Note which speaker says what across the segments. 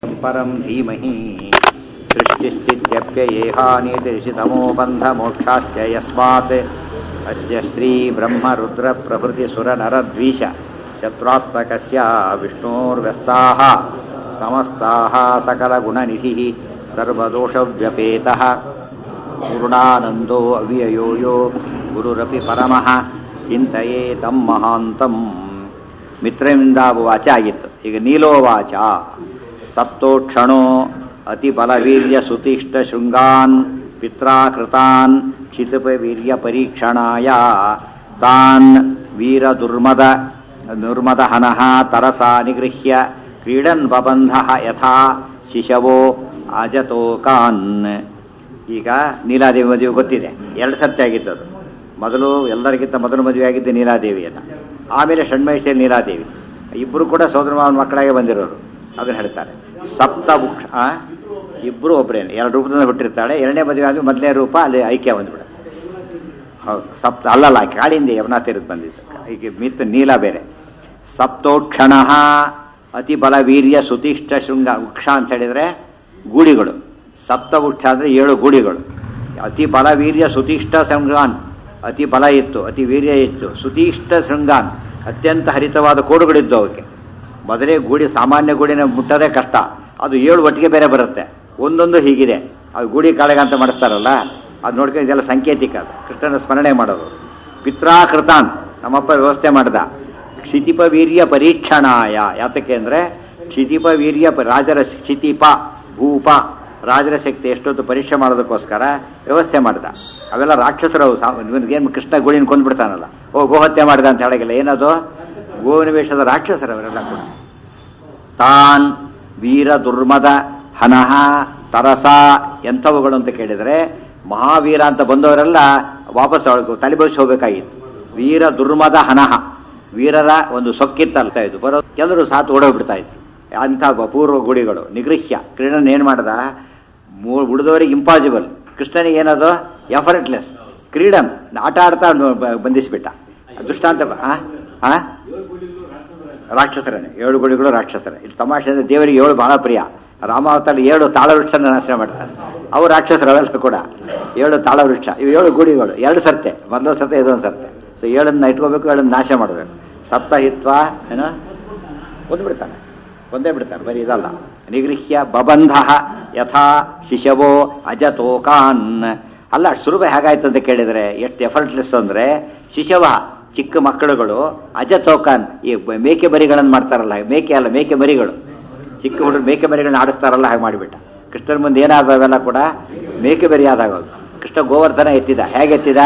Speaker 1: परं धीमहि सृष्टिस्थित्यप्ययेहानितिरिषितमो बन्धमोक्षाश्च यस्मात् अस्य श्रीब्रह्मरुद्रप्रभृतिसुरनरद्वीष शत्रुत्मकस्य विष्णोर्व्यस्ताः समस्ताः सकलगुणनिधिः सर्वदोषव्यपेतः पूर्णानन्दो अव्ययो यो गुरुरपि परमः ಚಿಂತೆಯೇ ತಂ ಮಹಾಂತಂ ಮಿತ್ರವಿಂದಾವಾಚ ಆಗಿತ್ತು ಈಗ ನೀಲೋವಾಚ ಸಪ್ತೋಕ್ಷಣೋ ಅತಿ ಬಲವೀರ್ಯ ಸುತಿಷ್ಠ ಶೃಂಗಾನ್ ಪಿತ್ರಾಕೃತಾನ್ ಕ್ಷಿತಿಪ ವೀರ್ಯ ಪರೀಕ್ಷಣಾಯ ತಾನ್ ವೀರ ದುರ್ಮದ ದುರ್ಮದ ಹನಃ ತರಸ ನಿಗೃಹ್ಯ ಕ್ರೀಡನ್ ಬಬಂಧ ಯಥಾ ಶಿಶವೋ ಅಜತೋಕಾನ್ ಈಗ ನೀಲಾದೇವಿ ಮದುವೆ ಗೊತ್ತಿದೆ ಎರಡು ಸರ್ತಿ ಆಗಿದ್ದದು ಮೊದಲು ಎಲ್ಲರಿಗಿಂತ ಮೊದಲು ಮದುವೆ ಆಗಿದ್ದೆ ನೀಲಾದೇವಿಯನ್ನು ಆಮೇಲೆ ಷಣ್ಮಹಿಷಿ ನೀಲಾದೇವಿ ಇಬ್ಬರು ಕೂಡ ಸೋದರ ಮಾವನ ಮಕ್ಕಳಾಗೆ ಬಂದಿರೋರು ಅದನ್ನು ಹೇಳ್ತಾರೆ ಸಪ್ತ ವೃಕ್ಷ ಇಬ್ಬರು ಒಬ್ಬರೇನು ಎರಡು ರೂಪದಿಂದ ಹುಟ್ಟಿರ್ತಾಳೆ ಎರಡನೇ ಮದುವೆ ಆದ್ಮೇಲೆ ಮೊದಲನೇ ರೂಪ ಅಲ್ಲಿ ಐಕ್ಯ ಬಂದ್ಬಿಡುತ್ತೆ ಹೌದು ಸಪ್ತ ಅಲ್ಲಲ್ಲ ಕಾಳಿಂದ ಯಮನಾಥಿರದ್ದು ಬಂದಿದ್ದು ಈಗ ಮಿತ್ ನೀಲ ಬೇರೆ ಸಪ್ತೋಕ್ಷಣ ಅತಿ ಬಲ ವೀರ್ಯ ಸುತಿಷ್ಠ ಶೃಂಗ ವೃಕ್ಷ ಅಂತ ಹೇಳಿದ್ರೆ ಗೂಡಿಗಳು ಸಪ್ತ ವೃಕ್ಷ ಅಂದರೆ ಏಳು ಗೂಡಿಗಳು ಅತಿ ಬಲ ವೀರ್ಯ ಸುತಿಷ್ಠ ಶೃಂಗಾನ್ ಅತಿ ಬಲ ಇತ್ತು ಅತಿ ವೀರ್ಯ ಇತ್ತು ಸುತೀಷ್ಠ ಶೃಂಗಾನ್ ಅತ್ಯಂತ ಹರಿತವಾದ ಕೋಡುಗಳಿದ್ದು ಅವಕ್ಕೆ ಮೊದಲೇ ಗೂಡಿ ಸಾಮಾನ್ಯ ಗೂಡಿನ ಮುಟ್ಟೋದೇ ಕಷ್ಟ ಅದು ಏಳು ಒಟ್ಟಿಗೆ ಬೇರೆ ಬರುತ್ತೆ ಒಂದೊಂದು ಹೀಗಿದೆ ಅದು ಗೂಡಿ ಕಾಳಗ ಅಂತ ಮಾಡಿಸ್ತಾರಲ್ಲ ಅದು ನೋಡ್ಕೊಂಡು ಇದೆಲ್ಲ ಸಾಂಕೇತಿಕ ಅದು ಕೃಷ್ಣನ ಸ್ಮರಣೆ ಮಾಡೋದು ಪಿತ್ರಾಕೃತಾನ್ ನಮ್ಮಪ್ಪ ವ್ಯವಸ್ಥೆ ಮಾಡ್ದ ಕ್ಷಿತಿಪ ವೀರ್ಯ ಪರೀಕ್ಷಣಾಯ ಯಾತಕ್ಕೆ ಅಂದರೆ ಕ್ಷಿತಿಪ ವೀರ್ಯ ಪ- ರಾಜರ ಕ್ಷಿತಿಪ ಭೂಪ ರಾಜರ ಶಕ್ತಿ ಎಷ್ಟೊತ್ತು ಪರೀಕ್ಷೆ ಮಾಡೋದಕ್ಕೋಸ್ಕರ ವ್ಯವಸ್ಥೆ ಮಾಡ್ದ ಅವೆಲ್ಲ ರಾಕ್ಷಸರು ಅವು ಸಾ- ಇವನಿಗೇನು ಕೃಷ್ಣ ಗೋಳಿನ ಕೊಂದ್ಬಿಡ್ತಾನಲ್ಲ ಓ ಗೋಹತ್ಯೆ ಮಾಡಿದ ಅಂತ ಹೇಳಗಿಲ್ಲ ಏನದು ಗೋನಿವೇಶದ ರಾಕ್ಷಸರು ಅವರೆಲ್ಲ ಕೂಡ ತಾನ್ ವೀರ ದುರ್ಮದ ಹನಹ ತರಸ ಎಂಥವುಗಳು ಅಂತ ಕೇಳಿದರೆ ಮಹಾವೀರ ಅಂತ ಬಂದವರೆಲ್ಲ ವಾಪಸ್ ಅವಳಿಗೆ ತಲೆಬಳಿಸಿ ಹೋಗಬೇಕಾಗಿತ್ತು ವೀರ ದುರ್ಮದ ಹನಹ ವೀರರ ಒಂದು ಸೊಕ್ಕಿತ್ತಲ್ತ ಇದು ಬರೋ ಕೆಲವರು ಸಾತು ಓಡೋಗ್ಬಿಡ್ತಾ ಇತ್ತು ಅಂಥ ಪೂರ್ವ ಗುಡಿಗಳು ನಿಗೃಹ್ಯ ಕೃಷ್ಣನ್ ಏನು ಮಾಡ್ದ ಮೂ- ಉಳಿದವರಿಗೆ ಇಂಪಾಸಿಬಲ್ ಕೃಷ್ಣನಿಗೆ ಏನದು ಎಫರ್ಟ್ಲೆಸ್ ಕ್ರೀಡನ್ ಆಟ ಆಡ್ತಾ ಅವ್ನು ಬ- ಬಂಧಿಸಿಬಿಟ್ಟ ದುಷ್ಟಾಂತ ಆ? ಆ? ರಾಕ್ಷಸರೇ ಏಳು ಗುಡಿಗಳು ರಾಕ್ಷಸರೇ ಇಲ್ಲಿ ತಮಾಷೆ ಅಂದ್ರೆ ದೇವರಿಗೆ ಏಳು ಬಹಳ ಪ್ರಿಯ ರಾಮಾವತಾರ ಏಳು ತಾಳವೃಕ್ಷನ ನಾಶ ಮಾಡ್ತಾರೆ ಅವು ರಾಕ್ಷಸರು ಅವೆಲ್ಲ ಕೂಡ ಏಳು ತಾಳವೃಕ್ಷ ಇವು ಏಳು ಗುಡಿಗಳು ಎರಡು ಸರ್ತೆ ಮೊದಲು ಸರ್ತೆ ಇದೊಂದು ಸರ್ತೆ ಸೊ ಏಳನ್ನ ಇಟ್ಕೋಬೇಕು ಏಳನ್ನ ನಾಶ ಮಾಡಬೇಕು ಸಪ್ತಹಿತ್ವ ಏನೋ ಒಂದು ಬಿಡ್ತಾನೆ ಒಂದೇ ಬಿಡ್ತಾನೆ ಬರೀ ಇದಲ್ಲ ನಿಗೃಹ್ಯ ಬಬಂಧ ಯಥಾ ಶಿಶವೋ ಅಜತೋಕಾನ್ ಅಲ್ಲ ಸುಲಭ ಹೇಗಾಯ್ತು ಅಂತ ಕೇಳಿದರೆ ಎಷ್ಟು ಎಫರ್ಟ್ಲೆಸ್ ಅಂದರೆ ಶಿಶವ ಚಿಕ್ಕ ಮಕ್ಕಳುಗಳು ಅಜತೋಕಾನ್ ಈ ಬ- ಮೇಕೆ ಮರಿಗಳನ್ನು ಮಾಡ್ತಾರಲ್ಲ ಮೇಕೆ ಅಲ್ಲ ಮೇಕೆ ಮರಿಗಳು ಚಿಕ್ಕ ಹುಡುಗರು ಮೇಕೆ ಮರಿಗಳನ್ನ ಆಡಿಸ್ತಾರಲ್ಲ ಹಾಗೆ ಮಾಡಿಬಿಟ್ಟ ಕೃಷ್ಣನ ಮುಂದೆ ಏನಾದವೆಲ್ಲ ಕೂಡ ಮೇಕೆ ಮರಿ ಆದಾಗ ಕೃಷ್ಣ ಗೋವರ್ಧನ ಎತ್ತಿದ ಹೇಗೆ ಎತ್ತಿದ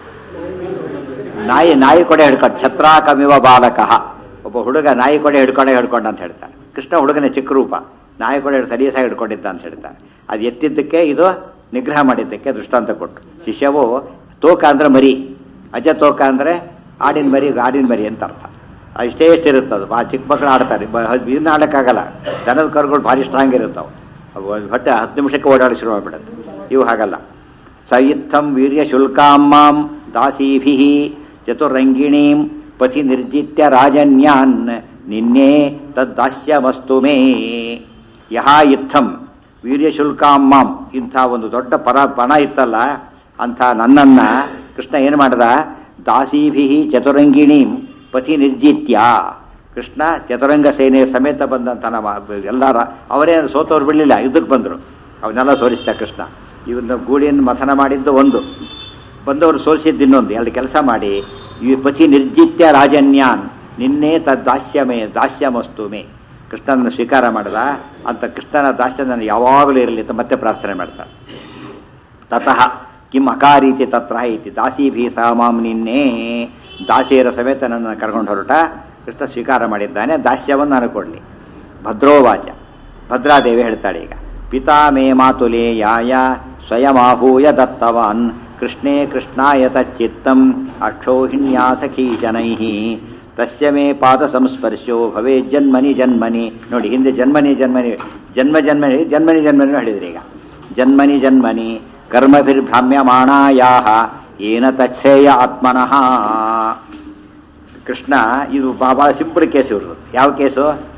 Speaker 1: ನಾಯಿ ನಾಯಿ ಕೊಡೆ ಹಿಡ್ಕೊಂಡು ಛತ್ರಾಕಮಿವ ಬಾಲಕಃ ಒಬ್ಬ ಹುಡುಗ ನಾಯಿ ಕೊಡೆ ಹಿಡ್ಕೊಂಡೆ ಹಿಡ್ಕೊಂಡ ಅಂತ ಹೇಳ್ತಾನೆ ಕೃಷ್ಣ ಹುಡುಗನ ಚಿಕ್ಕ ರೂಪ ನಾಯಿ ಕೊಡೆ ಸರಿಯಾಗಿ ಹಿಡ್ಕೊಂಡಿದ್ದ ಅಂತ ಹೇಳ್ತಾನೆ ಅದು ಎತ್ತಿದ್ದಕ್ಕೆ ಇದು ನಿಗ್ರಹ ಮಾಡಿದ್ದಕ್ಕೆ ದೃಷ್ಟಾಂತ ಕೊಟ್ಟು ಶಿಷ್ಯವು ತೋಕ ಅಂದ್ರೆ ಮರಿ ಅಜ ತೋಕ ಅಂದ್ರೆ ಆಡಿನ ಮರಿ ಆಡಿನ ಮರಿ ಅಂತ ಅರ್ಥ ಅದು ಇಷ್ಟೇ ಇಷ್ಟಿರುತ್ತೆ ಅದು ಭಾಳ ಚಿಕ್ಕ ಮಕ್ಕಳು ಆಡ್ತಾರೆ ಬ- ಇದನ್ನ ಆಡೋಕ್ಕಾಗಲ್ಲ ದನದ ಕರುಗಳು ಭಾರಿ ಸ್ಟ್ರಾಂಗ್ ಇರ್ತಾವೆ ಅವು ಹೊಟ್ಟೆ ಹತ್ತು ನಿಮಿಷಕ್ಕೆ ಓಡಾಡಿ ಶುರು ಮಾಡ್ಬಿಡುತ್ತೆ ಇವು ಹಾಗಲ್ಲ ಸಯಿತ್ಥಂ ವೀರ್ಯ ಶುಲ್ಕಾಮಾಂ ದಾಸೀಭಿ ಚತುರಂಗಿಣೀಂ ಪಥಿ ನಿರ್ಜಿತ್ಯ ರಾಜನ್ಯಾನ್ ನಿನ್ನೆ ತದ್ದಾಸ್ಯಮಸ್ತು ಮೇ ಯಹ ಇತ್ತಂ ವೀರ್ಯ ಶುಲ್ಕಾಮಾಂ ಇಂಥ ಒಂದು ದೊಡ್ಡ ಪರ ಪಣ ಇತ್ತಲ್ಲ ಅಂಥ ನನ್ನನ್ನ ಕೃಷ್ಣ ಏನು ಮಾಡ್ದ ದಾಸೀಭಿ ಚತುರಂಗಿಣೀಂ ಪಥಿ ನಿರ್ಜಿತ್ಯ ಕೃಷ್ಣ ಚತುರಂಗ ಸೇನೆ ಸಮೇತ ಬಂದಂಥ ನಮ್ಮ ಎಲ್ಲರ ಅವರೇನು ಸೋತವ್ರು ಬಿಡಲಿಲ್ಲ ಯುದ್ಧಕ್ಕೆ ಬಂದರು ಅವನ್ನೆಲ್ಲ ಸೋಲಿಸಿದ ಕೃಷ್ಣ ಇವನ್ನ ಗೂಡಿಯನ್ನು ಮಥನ ಮಾಡಿದ್ದು ಒಂದು ಬಂದವರು ಸೋಲಿಸಿದ್ದು ಇನ್ನೊಂದು ಎರಡು ಕೆಲಸ ಮಾಡಿ ಈ ಪತಿ ನಿರ್ಜಿತ್ಯ ರಾಜನ್ಯಾನ್ ನಿನ್ನೆ ತದ್ದಾಸ್ಯಮೇ ದಾಸ್ಯಮಸ್ತು ಮೇ ಕೃಷ್ಣನನ್ನು ಸ್ವೀಕಾರ ಮಾಡಿದ ಅಂತ ಕೃಷ್ಣನ ದಾಸ್ಯ ನನಗೆ ಯಾವಾಗಲೂ ಇರಲಿ ಅಂತ ಮತ್ತೆ ಪ್ರಾರ್ಥನೆ ಮಾಡ್ತಾರೆ ತತಃ ಕಿಂ ಅಕಾರೀತಿ ತತ್ರ ಇತಿ ದಾಸೀಭಿ ಸಹ ಮಾಂ ನಿನ್ನೆ ದಾಸಿಯರ ಸಮೇತ ನನ್ನ ಕರ್ಕೊಂಡು ಹೊರಟ ಕೃಷ್ಣ ಸ್ವೀಕಾರ ಮಾಡಿದ್ದಾನೆ ದಾಸ್ಯವನ್ನು ನಾನು ಕೊಡಲಿ ಭದ್ರೋವಾಚ ಭದ್ರಾದೇವಿ ಹೇಳ್ತಾಳೆ ಈಗ ಪಿತಾ ಮೇ ಮಾತುಲೇ ಯಾಯ ಸ್ವಯಮಾಹೂಯ ದತ್ತವಾನ್ ಕೃಷ್ಣೇ ಕೃಷ್ಣಾಯ ತಚ್ಚಿತ್ತಂ ಅಕ್ಷೋಹಿಣ್ಯಾ ಸಖೀಶನೈ ತಸ್ಯ ಮೇ ಪಾದ ಸಂಸ್ಪರ್ಶೋ ಭವೇ ಜನ್ಮನಿ ಜನ್ಮನಿ ನೋಡಿ ಹಿಂದೆ ಜನ್ಮನಿ ಜನ್ಮನಿ ಜನ್ಮ ಜನ್ಮನಿ ಜನ್ಮನಿ ಜನ್ಮನಿ ಹೇಳಿದ್ರಿ ಈಗ ಜನ್ಮನಿ ಜನ್ಮನಿ ಕರ್ಮಭಿರ್ಭ್ರಾಮ್ಯಮಾಣಾಯಾ ಏನ ತಚ್ಛೇಯ ಆತ್ಮನಃ ಕೃಷ್ಣ ಇದು ಬಹಳ ಸಿಂಪಲ್ ಕೇಸ್ ಇವ್ರದ್ದು ಯಾವ ಕೇಸು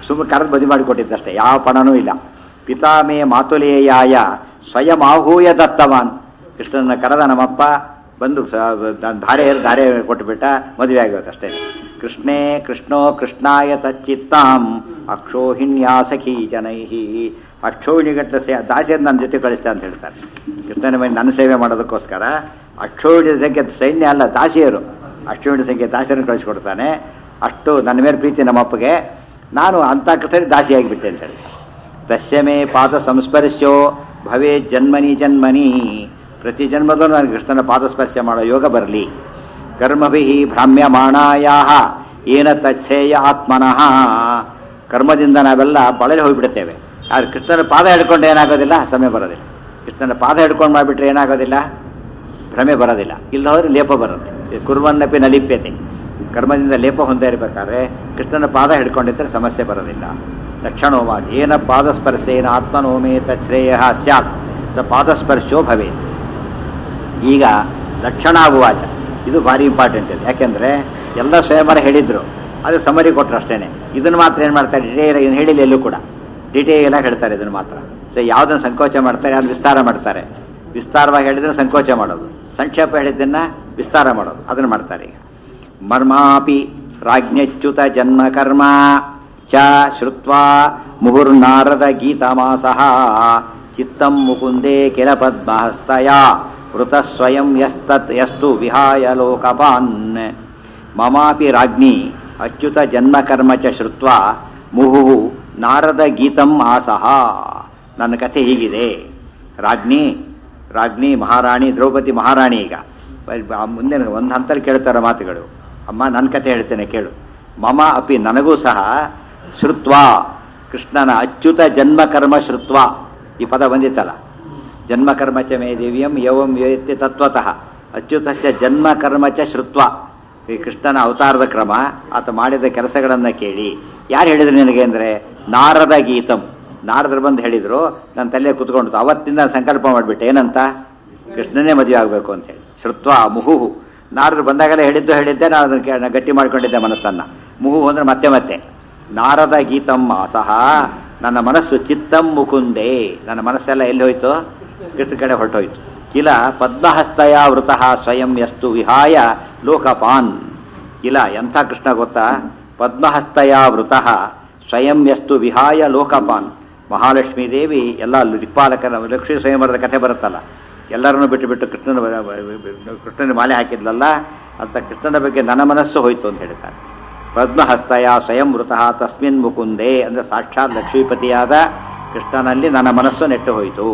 Speaker 1: ಸುಮ್ಮನೆ ಕರೆದು ಮದುವೆ ಮಾಡಿಕೊಟ್ಟಿದ್ದಷ್ಟೇ ಯಾವ ಪಣನೂ ಇಲ್ಲ ಪಿತಾಮೇ ಮಾತುಲೇಯಾಯ ಸ್ವಯಂ ಆಹೂಯ ದತ್ತವಾನ್ ಕೃಷ್ಣನ ಕರೆದ ನಮ್ಮಪ್ಪ ಬಂದು ಸ- ಧಾರೆ ಧಾರೆ ಕೊಟ್ಟುಬಿಟ್ಟ ಮದುವೆ ಆಗೋದು ಅಷ್ಟೇ ಕೃಷ್ಣೇ ಕೃಷ್ಣೋ ಕೃಷ್ಣಾಯ ತಚ್ಚಿತ್ತಾಂ ಅಕ್ಷೋಹಿಣ್ಯಾ ಸಖೀ ಜನೈಹಿ ಅಕ್ಷೋಹಿಣಿಗಟ್ಟ ಸೇ ದಾಸಿಯನ್ನು ನನ್ನ ಜೊತೆ ಕಳಿಸ್ತಾ ಅಂತ ಹೇಳ್ತಾರೆ ಕೃಷ್ಣನ ಮೇಲೆ ನನ್ನ ಸೇವೆ ಮಾಡೋದಕ್ಕೋಸ್ಕರ ಅಕ್ಷೋಹಿಣಿ ಸಂಖ್ಯೆ ಸೈನ್ಯ ಅಲ್ಲ ದಾಸಿಯರು ಅಕ್ಷೋಹಿಣಿ ಸಂಖ್ಯೆ ದಾಸಿಯರನ್ನು ಕಳಿಸ್ಕೊಡ್ತಾನೆ ಅಷ್ಟು ನನ್ನ ಮೇಲೆ ಪ್ರೀತಿ ನಮ್ಮಪ್ಪಗೆ ನಾನು ಅಂತ ಕೃಷ್ಣನಿಗೆ ದಾಸಿಯಾಗಿಬಿಟ್ಟೆ ಅಂತ ಹೇಳಿ ತಸ್ಯಮೇ ಪಾದ ಸಂಸ್ಪರ್ಶೋ ಭವೇ ಜನ್ಮನಿ ಜನ್ಮನಿ ಪ್ರತಿ ಜನ್ಮದಲ್ಲೂ ನನಗೆ ಕೃಷ್ಣನ ಪಾದಸ್ಪರ್ಶ ಮಾಡೋ ಯೋಗ ಬರಲಿ ಕರ್ಮಭಿ ಭ್ರಾಮ್ಯಮಾಣಾಯ ಏನ ತಚ್ಛೇಯ ಆತ್ಮನಃ ಕರ್ಮದಿಂದ ನಾವೆಲ್ಲ ಬಳಲಿ ಹೋಗ್ಬಿಡುತ್ತೇವೆ ಆದ್ರೆ ಕೃಷ್ಣನ ಪಾದ ಹಿಡ್ಕೊಂಡು ಏನಾಗೋದಿಲ್ಲ ಸಮಯ ಬರೋದಿಲ್ಲ ಕೃಷ್ಣನ ಪಾದ ಹಿಡ್ಕೊಂಡು ಮಾಡಿಬಿಟ್ರೆ ಏನಾಗೋದಿಲ್ಲ ಭ್ರಮೆ ಬರೋದಿಲ್ಲ ಇಲ್ಲ ಹೋದ್ರೆ ಲೇಪ ಬರುತ್ತೆ ಕುರ್ವನ್ನಪಿ ನಲಿಪ್ಯತೆ ಕರ್ಮದಿಂದ ಲೇಪ ಹೊಂದೇ ಇರಬೇಕಾದ್ರೆ ಕೃಷ್ಣನ ಪಾದ ಹಿಡ್ಕೊಂಡಿದ್ರೆ ಸಮಸ್ಯೆ ಬರೋದಿಲ್ಲ ಲಕ್ಷಣೋವಾದ ಏನ ಪಾದಸ್ಪರ್ಶೇನ ಆತ್ಮನೋಮೇತ ಶ್ರೇಯ ಸ್ಯಾತ್ ಸ ಪಾದಸ್ಪರ್ಶೋ ಭವೇತ್ ಈಗ ಲಕ್ಷಣಾಗುವಾಚ ಇದು ಭಾರಿ ಇಂಪಾರ್ಟೆಂಟ್ ಇದೆ ಯಾಕೆಂದ್ರೆ ಎಲ್ಲ ಸ್ವಯಂವರ ಹೇಳಿದ್ರು ಅದು ಸಮರಿ ಕೊಟ್ಟರು ಅಷ್ಟೇನೆ ಇದನ್ನು ಮಾತ್ರ ಏನು ಮಾಡ್ತಾರೆ ಡಿಟೇಲ್ ಏನು ಹೇಳಿಲ್ಲ ಎಲ್ಲೂ ಕೂಡ ಡಿಟೇಲ್ ಆಗಿ ಹೇಳ್ತಾರೆ ಇದನ್ನು ಮಾತ್ರ ಸೊ ಯಾವುದನ್ನು ಸಂಕೋಚ ಮಾಡ್ತಾರೆ ಅದು ವಿಸ್ತಾರ ಮಾಡ್ತಾರೆ ವಿಸ್ತಾರವಾಗಿ ಹೇಳಿದ್ರೆ ಸಂಕೋಚ ಮಾಡೋದು ಸಂಕ್ಷೇಪ ಹೇಳಿದ್ದನ್ನ ವಿಸ್ತಾರ ಮಾಡೋದು ಅದನ್ನು ಮಾಡ್ತಾರೆ ಈಗ ಮರ್ಮಾಪಿ ರಾಜ್ಞಚ್ಯುತ ಜನ್ಮ ಕರ್ಮ ಚ ಶ್ರುತ್ವಾ ಮುಹುರ್ನಾರದ ಗೀತಮಾಸಃ ಚಿತ್ತಂ ಮುಕುಂದೇ ಕಿಲ ಪದ್ಮಹಸ್ತಯ ವೃತ ಸ್ವಯಂ ಯಸ್ತತ್ ಯಸ್ತು ವಿಹಾಯ ಲೋಕಪಾನ್ ಮಮಾಪಿ ರಾಜ್ಞಿ ಅಚ್ಯುತ ಜನ್ಮ ಕರ್ಮ ಚ ಶ್ರುತ್ವಾ ಮುಹು ನಾರದ ಗೀತಂ ಆಸಹ ನನ್ನ ಕಥೆ ಹೀಗಿದೆ ರಾಜ್ಞಿ ರಾಜ್ಞಿ ಮಹಾರಾಣಿ ದ್ರೌಪದಿ ಮಹಾರಾಣಿ ಈಗ ಬ- ಬ- ಮುಂದೆ ಒಂದು ಹಂತಲ್ಲಿ ಕೇಳ್ತಾರ ಮಾತುಗಳು ಅಮ್ಮ ನನ್ನ ಕಥೆ ಹೇಳ್ತೇನೆ ಕೇಳು ಮಮ ಅಪಿ ನನಗೂ ಸಹ ಶ್ರುತ್ವಾ ಕೃಷ್ಣನ ಅಚ್ಯುತ ಜನ್ಮ ಕರ್ಮ ಶ್ರುತ್ವಾ ಈ ಪದ ಬಂದಿತ್ತಲ್ಲ ಜನ್ಮ ಕರ್ಮ ಚ ಮೇ ದಿವ್ಯಂ ಯವಂ ಯೋಯತ್ಯ ತತ್ವತಃ ಅಚ್ಯುತಶ್ಚ ಜನ್ಮ ಕರ್ಮ ಚ ಶ್ರುತ್ವ ಈ ಕೃಷ್ಣನ ಅವತಾರದ ಕ್ರಮ ಆತ ಮಾಡಿದ ಕೆಲಸಗಳನ್ನ ಕೇಳಿ ಯಾರು ಹೇಳಿದ್ರು ನಿನಗೆ ಅಂದ್ರೆ ನಾರದ ಗೀತಂ ನಾರದರು ಬಂದು ಹೇಳಿದ್ರು ನನ್ನ ತಲೆ ಕುತ್ಕೊಂಡು ಅವತ್ತಿಂದ ನಾನ್ ಸಂಕಲ್ಪ ಮಾಡಿಬಿಟ್ಟೆ ಏನಂತ ಕೃಷ್ಣನೇ ಮದುವೆ ಆಗಬೇಕು ಅಂತ ಹೇಳಿ ಶ್ರುತ್ವ ಮುಹುಹು ನಾರದರು ಬಂದಾಗಲೇ ಹೇಳಿದ್ದು ಹೇಳಿದ್ದೆ ನಾನು ಅದನ್ನ ಕೇ- ಗಟ್ಟಿ ಮಾಡ್ಕೊಂಡಿದ್ದೆ ಮನಸ್ಸನ್ನ ಮುಹು ಅಂದ್ರೆ ಮತ್ತೆ ಮತ್ತೆ ನಾರದ ಗೀತಂ ಸಹ ನನ್ನ ಮನಸ್ಸು ಚಿತ್ತಂ ಮುಕುಂದೆ ನನ್ನ ಮನಸ್ಸೆಲ್ಲ ಎಲ್ಲಿ ಹೋಯ್ತು ಕೃಷ್ಣ ಕಡೆ ಹೊರಟೋಯ್ತು ಕಿಲ ಪದ್ಮಹಸ್ತಯ ವೃತಃ ಸ್ವಯಂ ಎಷ್ಟು ವಿಹಾಯ ಲೋಕಪಾನ್ ಇಲ್ಲ ಎಂಥ ಕೃಷ್ಣ ಗೊತ್ತಾ ಪದ್ಮಹಸ್ತಯ ವೃತಃ ಸ್ವಯಂ ಎಷ್ಟು ವಿಹಾಯ ಲೋಕಪಾನ್ ಮಹಾಲಕ್ಷ್ಮೀ ದೇವಿ ಎಲ್ಲ ದಿಕ್ಪಾಲಕರ ಲಕ್ಷ್ಮೀ ಸ್ವಯಂವರದ ಕಥೆ ಬರುತ್ತಲ್ಲ ಎಲ್ಲರನ್ನು ಬಿಟ್ಟು ಬಿಟ್ಟು ಕೃಷ್ಣನ ಕೃಷ್ಣನ ಮಾಲೆ ಹಾಕಿದ್ಲಲ್ಲ ಅಂತ ಕೃಷ್ಣನ ಬಗ್ಗೆ ನನ್ನ ಮನಸ್ಸು ಹೋಯ್ತು ಅಂತ ಹೇಳ್ತಾರೆ ಪದ್ಮಹಸ್ತಯ ಸ್ವಯಂ ವೃತಃ ತಸ್ಮಿನ್ ಮುಕುಂದೆ ಅಂದ್ರೆ ಸಾಕ್ಷಾತ್ ಲಕ್ಷ್ಮೀಪತಿಯಾದ ಕೃಷ್ಣನಲ್ಲಿ ನನ್ನ ಮನಸ್ಸು ನೆಟ್ಟು ಹೋಯಿತು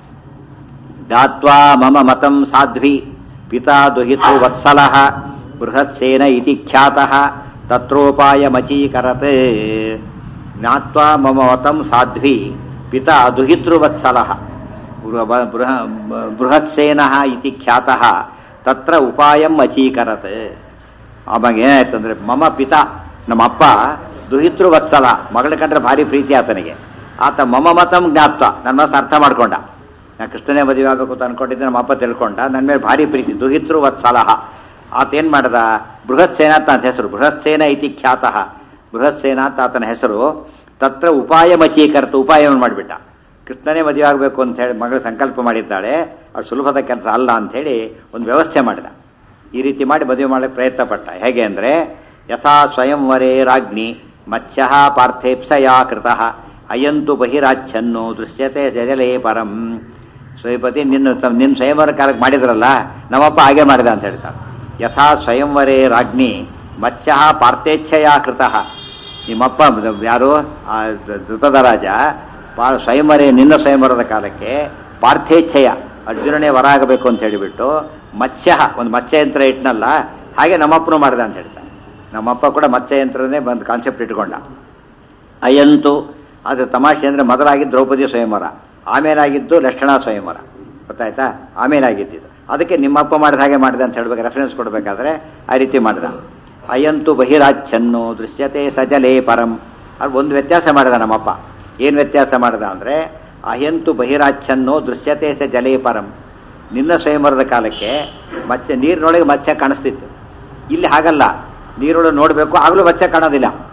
Speaker 1: ಜ್ಞಾತ್ವಾ ಮಮ ಮತಂ ಸಾಧ್ವಿ ಪಿತಾ ದುಹಿತು ವತ್ಸಲಃ ಬೃಹತ್ಸೇನ ಇತಿ ಖ್ಯಾತಃ ತತ್ರೋಪಾಯಮಚೀಕರತ್ ಜ್ಞಾತ್ವಾ ಮಮ ಮತಂ ಸಾಧ್ವಿ ಪಿತಾ ದುಹಿತೃವತ್ಸಲಃ ಬೃಹ- ಬೃಹ- ಬೃಹತ್ಸೇನಃ ಇತಿ ಖ್ಯಾತಃ ತತ್ರ ಉಪಾಯಂ ಅಚೀಕರತ್ ಆವಾಗ ಏನಾಯ್ತು ಅಂದ್ರೆ ಮಮ ಪಿತ ನಮ್ಮ ಅಪ್ಪ ದುಹಿತೃ ವತ್ಸಲ ಮಗಳ ಕಂಡ್ರೆ ಭಾರಿ ಪ್ರೀತಿ ಆತನಿಗೆ ಆತ ಮಮ ಮತಂ ಜ್ಞಾತ್ವ ನನ್ನ ಮನಸ್ಸು ಅರ್ಥ ಮಾಡ್ಕೊಂಡ ನಾ ಕೃಷ್ಣನೇ ಮದುವೆ ಆಗಬೇಕು ಅಂತ ಅನ್ಕೊಂಡಿದ್ದೆ ನಮ್ಮ ಅಪ್ಪ ತಿಳ್ಕೊಂಡ ನನ್ನ ಮೇಲೆ ಭಾರಿ ಪ್ರೀತಿ ದುಹಿತೃ ವತ್ಸಲ ಆತ ಏನ್ ಮಾಡ್ದ ಬೃಹತ್ ಸೇನಾ ಅಂತ ಆತ ಹೆಸರು ಬೃಹತ್ ಸೇನ ಇತಿ ಖ್ಯಾತಃ ಬೃಹತ್ ಸೇನಾ ಅಂತ ಆತನ ಹೆಸರು ತತ್ರ ಉಪಾಯ ಮಚೀಕರ್ತ ಉಪಾಯವನ್ನು ಮಾಡಿಬಿಟ್ಟ ಕೃಷ್ಣನೇ ಮದುವೆ ಆಗಬೇಕು ಅಂತ ಹೇಳಿ ಮಗಳು ಸಂಕಲ್ಪ ಮಾಡಿದ್ದಾಳೆ ಅದು ಸುಲಭದ ಕೆಲಸ ಅಲ್ಲ ಅಂತ ಹೇಳಿ ಒಂದು ವ್ಯವಸ್ಥೆ ಮಾಡಿದ ಈ ರೀತಿ ಮಾಡಿ ಮದುವೆ ಮಾಡಲಿಕ್ಕೆ ಪ್ರಯತ್ನ ಪಟ್ಟ ಹೇಗೆ ಅಂದ್ರೆ ಯಥಾ ಸ್ವಯಂವರೇ ರಾಜ್ಞಿ ಮತ್ಸ್ಯ ಪಾರ್ಥೇಪ್ಸಯಾ ಕೃತಃ ಅಯಂತು ಬಹಿರಾಚ್ಛನ್ನು ದೃಶ್ಯತೆ ಜಜಲೇ ಪರಂ ಶ್ರೀಪತಿ ನಿನ್ನ ನಿನ್ನ ಸ್ವಯಂವರ ಕಾಲಕ್ಕೆ ಮಾಡಿದ್ರಲ್ಲ ನಮ್ಮಪ್ಪ ಹಾಗೆ ಮಾಡಿದ ಅಂತ ಹೇಳ್ತಾರೆ ಯಥಾ ಸ್ವಯಂವರೇ ರಾಜ್ಞಿ ಮತ್ಸ್ಯ ಪಾರ್ಥೇಚ್ಛೆಯ ಕೃತಃ ನಿಮ್ಮಪ್ಪ ಯಾರು ಆ ಧೃತದ ರಾಜ ಪಾ ಸ್ವಯಂವರೇ ನಿನ್ನ ಸ್ವಯಂವರದ ಕಾಲಕ್ಕೆ ಪಾರ್ಥೇಚ್ಛೆಯ ಅರ್ಜುನನೇ ವರ ಆಗಬೇಕು ಅಂತ ಹೇಳಿಬಿಟ್ಟು ಮತ್ಸ್ಯ ಒಂದು ಮತ್ಸ್ಯಯಂತ್ರ ಇಟ್ನಲ್ಲ ಹಾಗೆ ನಮ್ಮಪ್ಪನೂ ಮಾಡಿದ ಅಂತ ಹೇಳ್ತಾರೆ ನಮ್ಮಪ್ಪ ಕೂಡ ಮತ್ಸ್ಯಯಂತ್ರನೇ ಬಂದು ಕಾನ್ಸೆಪ್ಟ್ ಇಟ್ಕೊಂಡ ಅಯಂತು ಅದು ತಮಾಷೆ ಅಂದ್ರೆ ಮೊದಲಾಗಿದ್ದು ದ್ರೌಪದಿ ಸ್ವಯಂವರ ಆಮೇಲಾಗಿದ್ದು ಲಕ್ಷಣ ಸ್ವಯಂವರ ಗೊತ್ತಾಯ್ತಾ ಆಮೇಲಾಗಿದ್ದು ಅದಕ್ಕೆ ನಿಮ್ಮಪ್ಪ ಮಾಡಿದ ಹಾಗೆ ಮಾಡಿದ ಅಂತ ಹೇಳ್ಬೇಕು ರೆಫರೆನ್ಸ್ ಕೊಡಬೇಕಾದ್ರೆ ಆ ರೀತಿ ಮಾಡಿದ ಅಯಂತು ಬಹಿರಾಚ್ಛನ್ನು ದೃಶ್ಯತೆ ಸಜಲೇ ಪರಂ ಅದು ಒಂದು ವ್ಯತ್ಯಾಸ ಮಾಡಿದ ನಮ್ಮಪ್ಪ ಏನು ವ್ಯತ್ಯಾಸ ಮಾಡಿದ ಅಂದ್ರೆ ಅಯಂತು ಬಹಿರಾಚ್ಛನ್ನು ದೃಶ್ಯತೆ ಸ ಜಲೇ ಪರಂ ನಿನ್ನ ಸ್ವಯಂವರದ ಕಾಲಕ್ಕೆ ಮತ್ಸ್ಯ ನೀರಿನೊಳಗೆ ಮತ್ಸ್ಯ ಕಾಣಿಸ್ತಿತ್ತು ಇಲ್ಲಿ ಹಾಗಲ್ಲ ನೀರೊಳಗೆ ನೋಡಬೇಕು ಆಗಲೂ ಮತ್ಸ್ಯ ಕಾಣೋದಿಲ್ಲ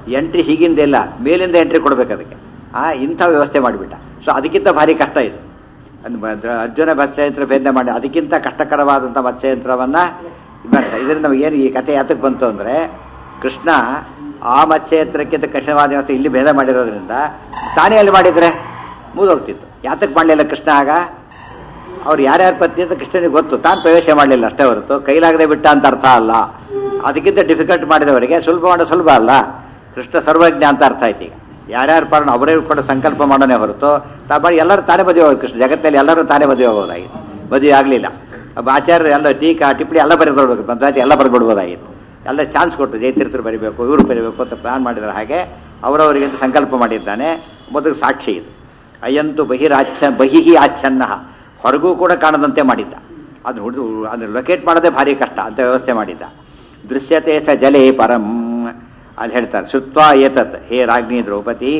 Speaker 1: ಎಂಟ್ರಿ ಹೀಗಿಂದ ಇಲ್ಲ ಮೇಲಿಂದ ಎಂಟ್ರಿ ಕೊಡ್ಬೇಕು ಅದಕ್ಕೆ ಆ ಇಂಥ ವ್ಯವಸ್ಥೆ ಮಾಡಿಬಿಟ್ಟ ಸೊ ಅದಕ್ಕಿಂತ ಭಾರಿ ಕಷ್ಟ ಇದು ಅಂದ್ ಬ- ಅರ್ಜುನ ಮತ್ಸ್ಯಯಂತ್ರ ಭೇದ ಮಾಡಿ ಅದಕ್ಕಿಂತ ಕಷ್ಟಕರವಾದಂಥ ಮತ್ಸ್ಯಯಂತ್ರವನ್ನ ಮಾಡ್ತಾರೆ ಇದರಿಂದ ನಮಗೇನು ಈ ಕಥೆ ಯಾತಕ್ಕೆ ಬಂತು ಅಂದರೆ ಕೃಷ್ಣ ಆ ಮತ್ಸ್ಯಯಂತ್ರಕ್ಕಿಂತ ಕಠಿಣವಾದ ವ್ಯವಸ್ಥೆ ಇಲ್ಲಿ ಭೇದ ಮಾಡಿರೋದ್ರಿಂದ ತಾನೇ ಅಲ್ಲಿ ಮಾಡಿದರೆ ಮುಗಿದೋಗ್ತಿತ್ತು ಯಾತಕ್ಕೆ ಮಾಡಲಿಲ್ಲ ಕೃಷ್ಣ ಆಗ ಅವ್ರು ಯಾರ್ಯಾರ ಪತ್ನಿ ಅಂತ ಕೃಷ್ಣನಿಗೆ ಗೊತ್ತು ತಾನು ಪ್ರವೇಶ ಮಾಡಲಿಲ್ಲ ಅಷ್ಟೇ ಹೊರತು ಕೈಲಾಗದೆ ಬಿಟ್ಟ ಅಂತ ಅರ್ಥ ಅಲ್ಲ ಅದಕ್ಕಿಂತ ಡಿಫಿಕಲ್ಟ್ ಮಾಡಿದವರಿಗೆ ಸುಲಭ ಮಾಡೋ ಸುಲಭ ಅಲ್ಲ ಕೃಷ್ಣ ಸರ್ವಜ್ಞ ಅಂತ ಅರ್ಥ ಆಯ್ತು ಈಗ ಯಾರ್ಯಾರು ಪಾಲನ ಅವರೇ ಕೂಡ ಸಂಕಲ್ಪ ಮಾಡೋನೇ ಹೊರತು ತಾ ಮಾಡಿ ಎಲ್ಲರೂ ತಾನೇ ಮದುವೆ ಹೋಗೋದು ಕೃಷ್ಣ ಜಗತ್ತಲ್ಲಿ ಎಲ್ಲರೂ ತಾನೇ ಮದುವೆ ಹೋಗೋದಾಗಿತ್ತು ಮದುವೆ ಆಗಲಿಲ್ಲ ಆಚಾರ್ಯರು ಎಲ್ಲ ಟೀಕಾ ಟಿಪ್ಪಣಿ ಎಲ್ಲ ಬರೆದ್ಬಿಡ್ಬೇಕು ಪಂಚಾಯತಿ ಎಲ್ಲ ಬರೆದ್ಬಿಡ್ಬೋದಾಗಿತ್ತು ಎಲ್ಲ ಚಾನ್ಸ್ ಕೊಟ್ಟು ಜಯತೀರ್ಥರು ಬರಿಬೇಕು ಇವರು ಬರಿಬೇಕು ಅಂತ ಪ್ಲಾನ್ ಮಾಡಿದ್ರೆ ಹಾಗೆ ಅವರವರಿಗೆ ಅಂತ ಸಂಕಲ್ಪ ಮಾಡಿದ್ದಾನೆ ಮೊದಲು ಸಾಕ್ಷಿ ಇದು ಅಯ್ಯಂತು ಬಹಿರಾಚ್ಛ ಬಹಿಹಿ ಆಚ್ಛನ್ನ ಹೊರಗೂ ಕೂಡ ಕಾಣದಂತೆ ಮಾಡಿದ್ದ ಅದು ಹುಡುಗ ಅದನ್ನು ಲೊಕೇಟ್ ಮಾಡೋದೇ ಭಾರಿ ಕಷ್ಟ ಅಂತ ವ್ಯವಸ್ಥೆ ಮಾಡಿದ್ದ ದೃಶ್ಯತೆ ಸ ಜಲೇ ಪರಂ ಅಲ್ಲಿ ಹೇಳ್ತಾರೆ ಶುತ್ವಾ ಏತತ್ ಹೇ ರಾಜ್ಞಿ ದ್ರೌಪದಿ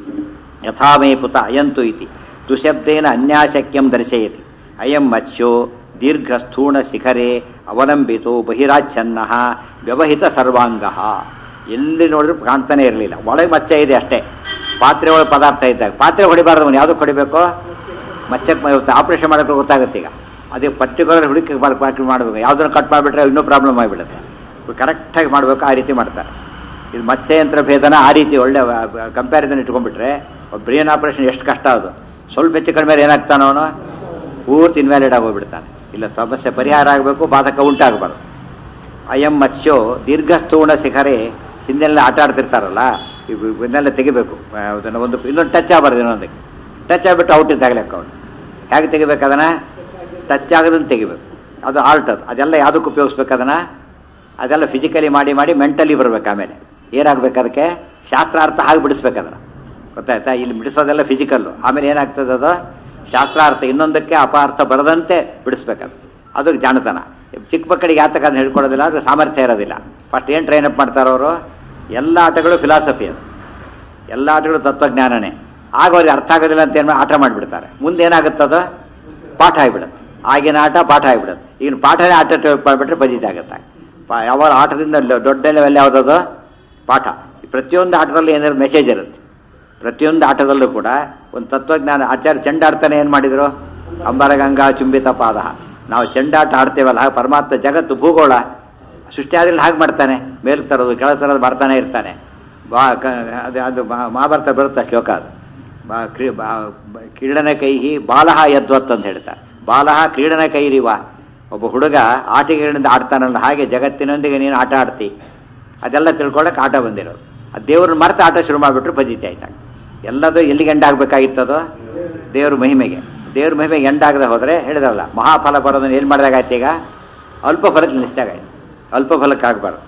Speaker 1: ಯಥಾ ಮೇ ಪುತ ಅಯಂತು ಇತಿ ತುಶಬ್ದೇನ ಅನ್ಯಾಶಕ್ಯಂ ದರ್ಶಯತಿ ಅಯಂ ಮತ್ಸ್ಯೋ ದೀರ್ಘ ಸ್ಥೂಣ ಶಿಖರೆ ಅವಲಂಬಿತೋ ಬಹಿರಾಚ್ಛನ್ನ ವ್ಯವಹಿತ ಸರ್ವಾಂಗ ಎಲ್ಲಿ ನೋಡಿದ್ರು ಕಾಣ್ತಾನೆ ಇರಲಿಲ್ಲ ಒಳಗೆ ಮತ್ಸ್ಯ ಇದೆ ಅಷ್ಟೇ ಪಾತ್ರೆ ಒಳಗೆ ಪದಾರ್ಥ ಇದ್ದಾಗ ಪಾತ್ರೆ ಹೊಡಿಬಾರ್ದು ಅವನು ಯಾವ್ದು ಹೊಡಿಬೇಕು ಮಚ್ಚಕ್ಕೆ ಆಪರೇಷನ್ ಮಾಡೋಕೆ ಗೊತ್ತಾಗುತ್ತೆ ಈಗ ಅದೇ ಪರ್ಟಿಕ್ಯುಲರ್ ಹುಡುಕಿ ಮಾಡ್ಬೇಕು ಮಾಡಬೇಕು ಯಾವುದನ್ನು ಕಟ್ ಮಾಡಿಬಿಟ್ರೆ ಇನ್ನೂ ಪ್ರಾಬ್ಲಮ್ ಆಗಿಬಿಡುತ್ತೆ ಕರೆಕ್ಟಾಗಿ ಮಾಡಬೇಕು ಆ ರೀತಿ ಮಾಡ್ತಾರೆ ಇದು ಮತ್ಸ್ಯಯಂತ್ರ ಭೇದನ ಆ ರೀತಿ ಒಳ್ಳೆ ಕಂಪ್ಯಾರಿಸನ್ ಇಟ್ಕೊಂಡ್ಬಿಟ್ರೆ ಬ್ರೇನ್ ಆಪರೇಷನ್ ಎಷ್ಟು ಕಷ್ಟ ಅದು ಸ್ವಲ್ಪ ಹೆಚ್ಚು ಕಡಿಮೆ ಏನಾಗ್ತಾನೋ ಅವನು ಪೂರ್ತಿ ಇನ್ವ್ಯಾಲಿಡ್ ಆಗೋಗ್ಬಿಡ್ತಾನೆ ಇಲ್ಲ ಸಮಸ್ಯೆ ಪರಿಹಾರ ಆಗಬೇಕು ಬಾಧಕ ಉಂಟಾಗಬಾರ್ದು ಅಯಂ ಮತ್ಸ್ಯೋ ದೀರ್ಘಸ್ಥೂಣ ಶಿಖರೆ ಹಿಂದೆಲ್ಲ ಆಟ ಆಡ್ತಿರ್ತಾರಲ್ಲ ಇವು ಇವನ್ನೆಲ್ಲ ತೆಗಿಬೇಕು ಆ, ಅದನ್ನ ಒಂದು ಇನ್ನೊಂದು ಟಚ್ ಆಗಬಾರ್ದು ಇನ್ನೊಂದಕ್ಕೆ ಟಚ್ ಆಗಿಬಿಟ್ಟು ಔಟ್ ಇದ್ದಾಗಲೆಕ್ಕ ಅವನು ಹೇಗೆ ತೆಗಿಬೇಕು ಅದನ್ನ ಟಚ್ ಆಗದಂತೆ ತೆಗಿಬೇಕು ಅದು ಆಲ್ಟ್ ಅದು ಅದೆಲ್ಲ ಯಾವುದಕ್ಕೆ ಉಪಯೋಗಿಸ್ಬೇಕು ಅದನ್ನ ಅದೆಲ್ಲ ಫಿಸಿಕಲಿ ಮಾಡಿ ಮಾಡಿ ಮೆಂಟಲಿ ಬರ್ಬೇಕು ಆಮೇಲೆ ಏನಾಗ್ಬೇಕು ಅದಕ್ಕೆ ಶಾಸ್ತ್ರಾರ್ಥ ಹಾಗೆ ಬಿಡಿಸ್ಬೇಕು ಅದನ್ನ ಗೊತ್ತಾಯ್ತಾ ಇಲ್ಲಿ ಬಿಡಿಸೋದೆಲ್ಲ ಫಿಸಿಕಲ್ಲು ಆಮೇಲೆ ಏನಾಗ್ತದೆ ಅದು ಶಾಸ್ತ್ರಾರ್ಥ ಇನ್ನೊಂದಕ್ಕೆ ಅಪಾರ್ಥ ಬರದಂತೆ ಬಿಡಿಸ್ಬೇಕದು ಅದು ಜಾಣತನ ಚಿಕ್ಕ ಮಕ್ಕಳಿಗೆ ಯಾತಕ ಅದನ್ನ ಹೇಳ್ಕೊಡೋದಿಲ್ಲ ಅದು ಸಾಮರ್ಥ್ಯ ಇರೋದಿಲ್ಲ ಫಸ್ಟ್ ಏನು ಟ್ರೈನ್ ಅಪ್ ಮಾಡ್ತಾರೋ ಅವರು ಎಲ್ಲ ಆಟಗಳು ಫಿಲಾಸಫಿ ಅದು ಎಲ್ಲ ಆಟಗಳು ತತ್ವಜ್ಞಾನನೇ ಆಗ ಅವ್ರಿಗೆ ಅರ್ಥ ಆಗೋದಿಲ್ಲ ಅಂತ ಏನು ಆಟ ಮಾಡಿಬಿಡ್ತಾರೆ ಮುಂದೆ ಏನಾಗುತ್ತದ ಪಾಠ ಆಗಿಬಿಡುತ್ತೆ ಆಗಿನ ಆಟ ಪಾಠ ಆಗಿಬಿಡುತ್ತೆ ಈಗಿನ ಪಾಠನೇ ಆಟ ಮಾಡಿಬಿಟ್ರೆ ಬಜಿತ ಆಗುತ್ತೆ ಪಾ- ಯಾವ ಆಟದಿಂದ ಲ- ದೊಡ್ಡ ಲೆವೆಲ್ ಯಾವುದದು ಪಾಠ ಪ್ರತಿಯೊಂದು ಆಟದಲ್ಲಿ ಏನಾದ್ರು ಮೆಸೇಜ್ ಇರುತ್ತೆ ಪ್ರತಿಯೊಂದು ಆಟದಲ್ಲೂ ಕೂಡ ಒಂದು ತತ್ವಜ್ಞಾನ ಆಚಾರ್ಯ ಚೆಂಡಾಡ್ತಾನೆ ಏನು ಮಾಡಿದ್ರು ಅಂಬರಗಂಗಾ ಚುಂಬಿತ ಪಾದ ನಾವು ಚೆಂಡಾಟ ಆಡ್ತೇವಲ್ಲ ಹಾಗೆ ಪರಮಾತ್ಮ ಜಗತ್ತು ಭೂಗೋಳ ಸೃಷ್ಟಿ ಆದ್ರಲ್ಲಿ ಹಾಗೆ ಮಾಡ್ತಾನೆ ಮೇಲ್ ತರೋದು ಕೆಳ ತರೋದು ಮಾಡ್ತಾನೆ ಇರ್ತಾನೆ ಬಾ ಕ- ಅದು ಅದು ಮಹಾ- ಮಹಾಭಾರತ ಬರುತ್ತೆ ಶ್ಲೋಕ ಅದು ಬಾ ಕ್ರೀ ಬಾ ಬ- ಕ್ರೀಡನ ಕೈಹಿ ಬಾಲಹ ಯದ್ವತ್ ಅಂತ ಹೇಳ್ತಾರೆ ಬಾಲಹ ಕ್ರೀಡನ ಕೈರಿವ ಒಬ್ಬ ಹುಡುಗ ಆಟಿಕೆಗಳಿಂದ ಆಡ್ತಾನಲ್ಲ ಹಾಗೆ ಜಗತ್ತಿನೊಂದಿಗೆ ನೀನು ಆಟ ಆಡ್ತಿ ಅದೆಲ್ಲ ತಿಳ್ಕೊಳ್ಳೋಕೆ ಆಟ ಬಂದಿರೋದು ಆ ದೇವ್ರನ್ನ ಮರೆತು ಆಟ ಶುರು ಮಾಡಿಬಿಟ್ರೆ ಪದ್ಧತಿ ಆಯ್ತಾಗ ಎಲ್ಲದೂ ಎಲ್ಲಿಗೆ ಎಂಡ್ ಆಗ್ಬೇಕಾಗಿತ್ತದು ದೇವ್ರ ಮಹಿಮೆಗೆ ದೇವ್ರ ಮಹಿಮೆಗೆ ಎಂಡ್ ಆಗದೆ ಹೋದ್ರೆ ಹೇಳಿದ್ರಲ್ಲ ಮಹಾಫಲ ಬರೋದನ್ನ ಏನು ಮಾಡಿದಾಗಾಯ್ತು ಈಗ ಅಲ್ಪ ಫಲಕ್ಕೆ ನಿಲ್ಲಿಸಿದಾಗಾಯ್ತು ಅಲ್ಪ ಫಲಕ್ಕೆ ಆಗಬಾರ್ದು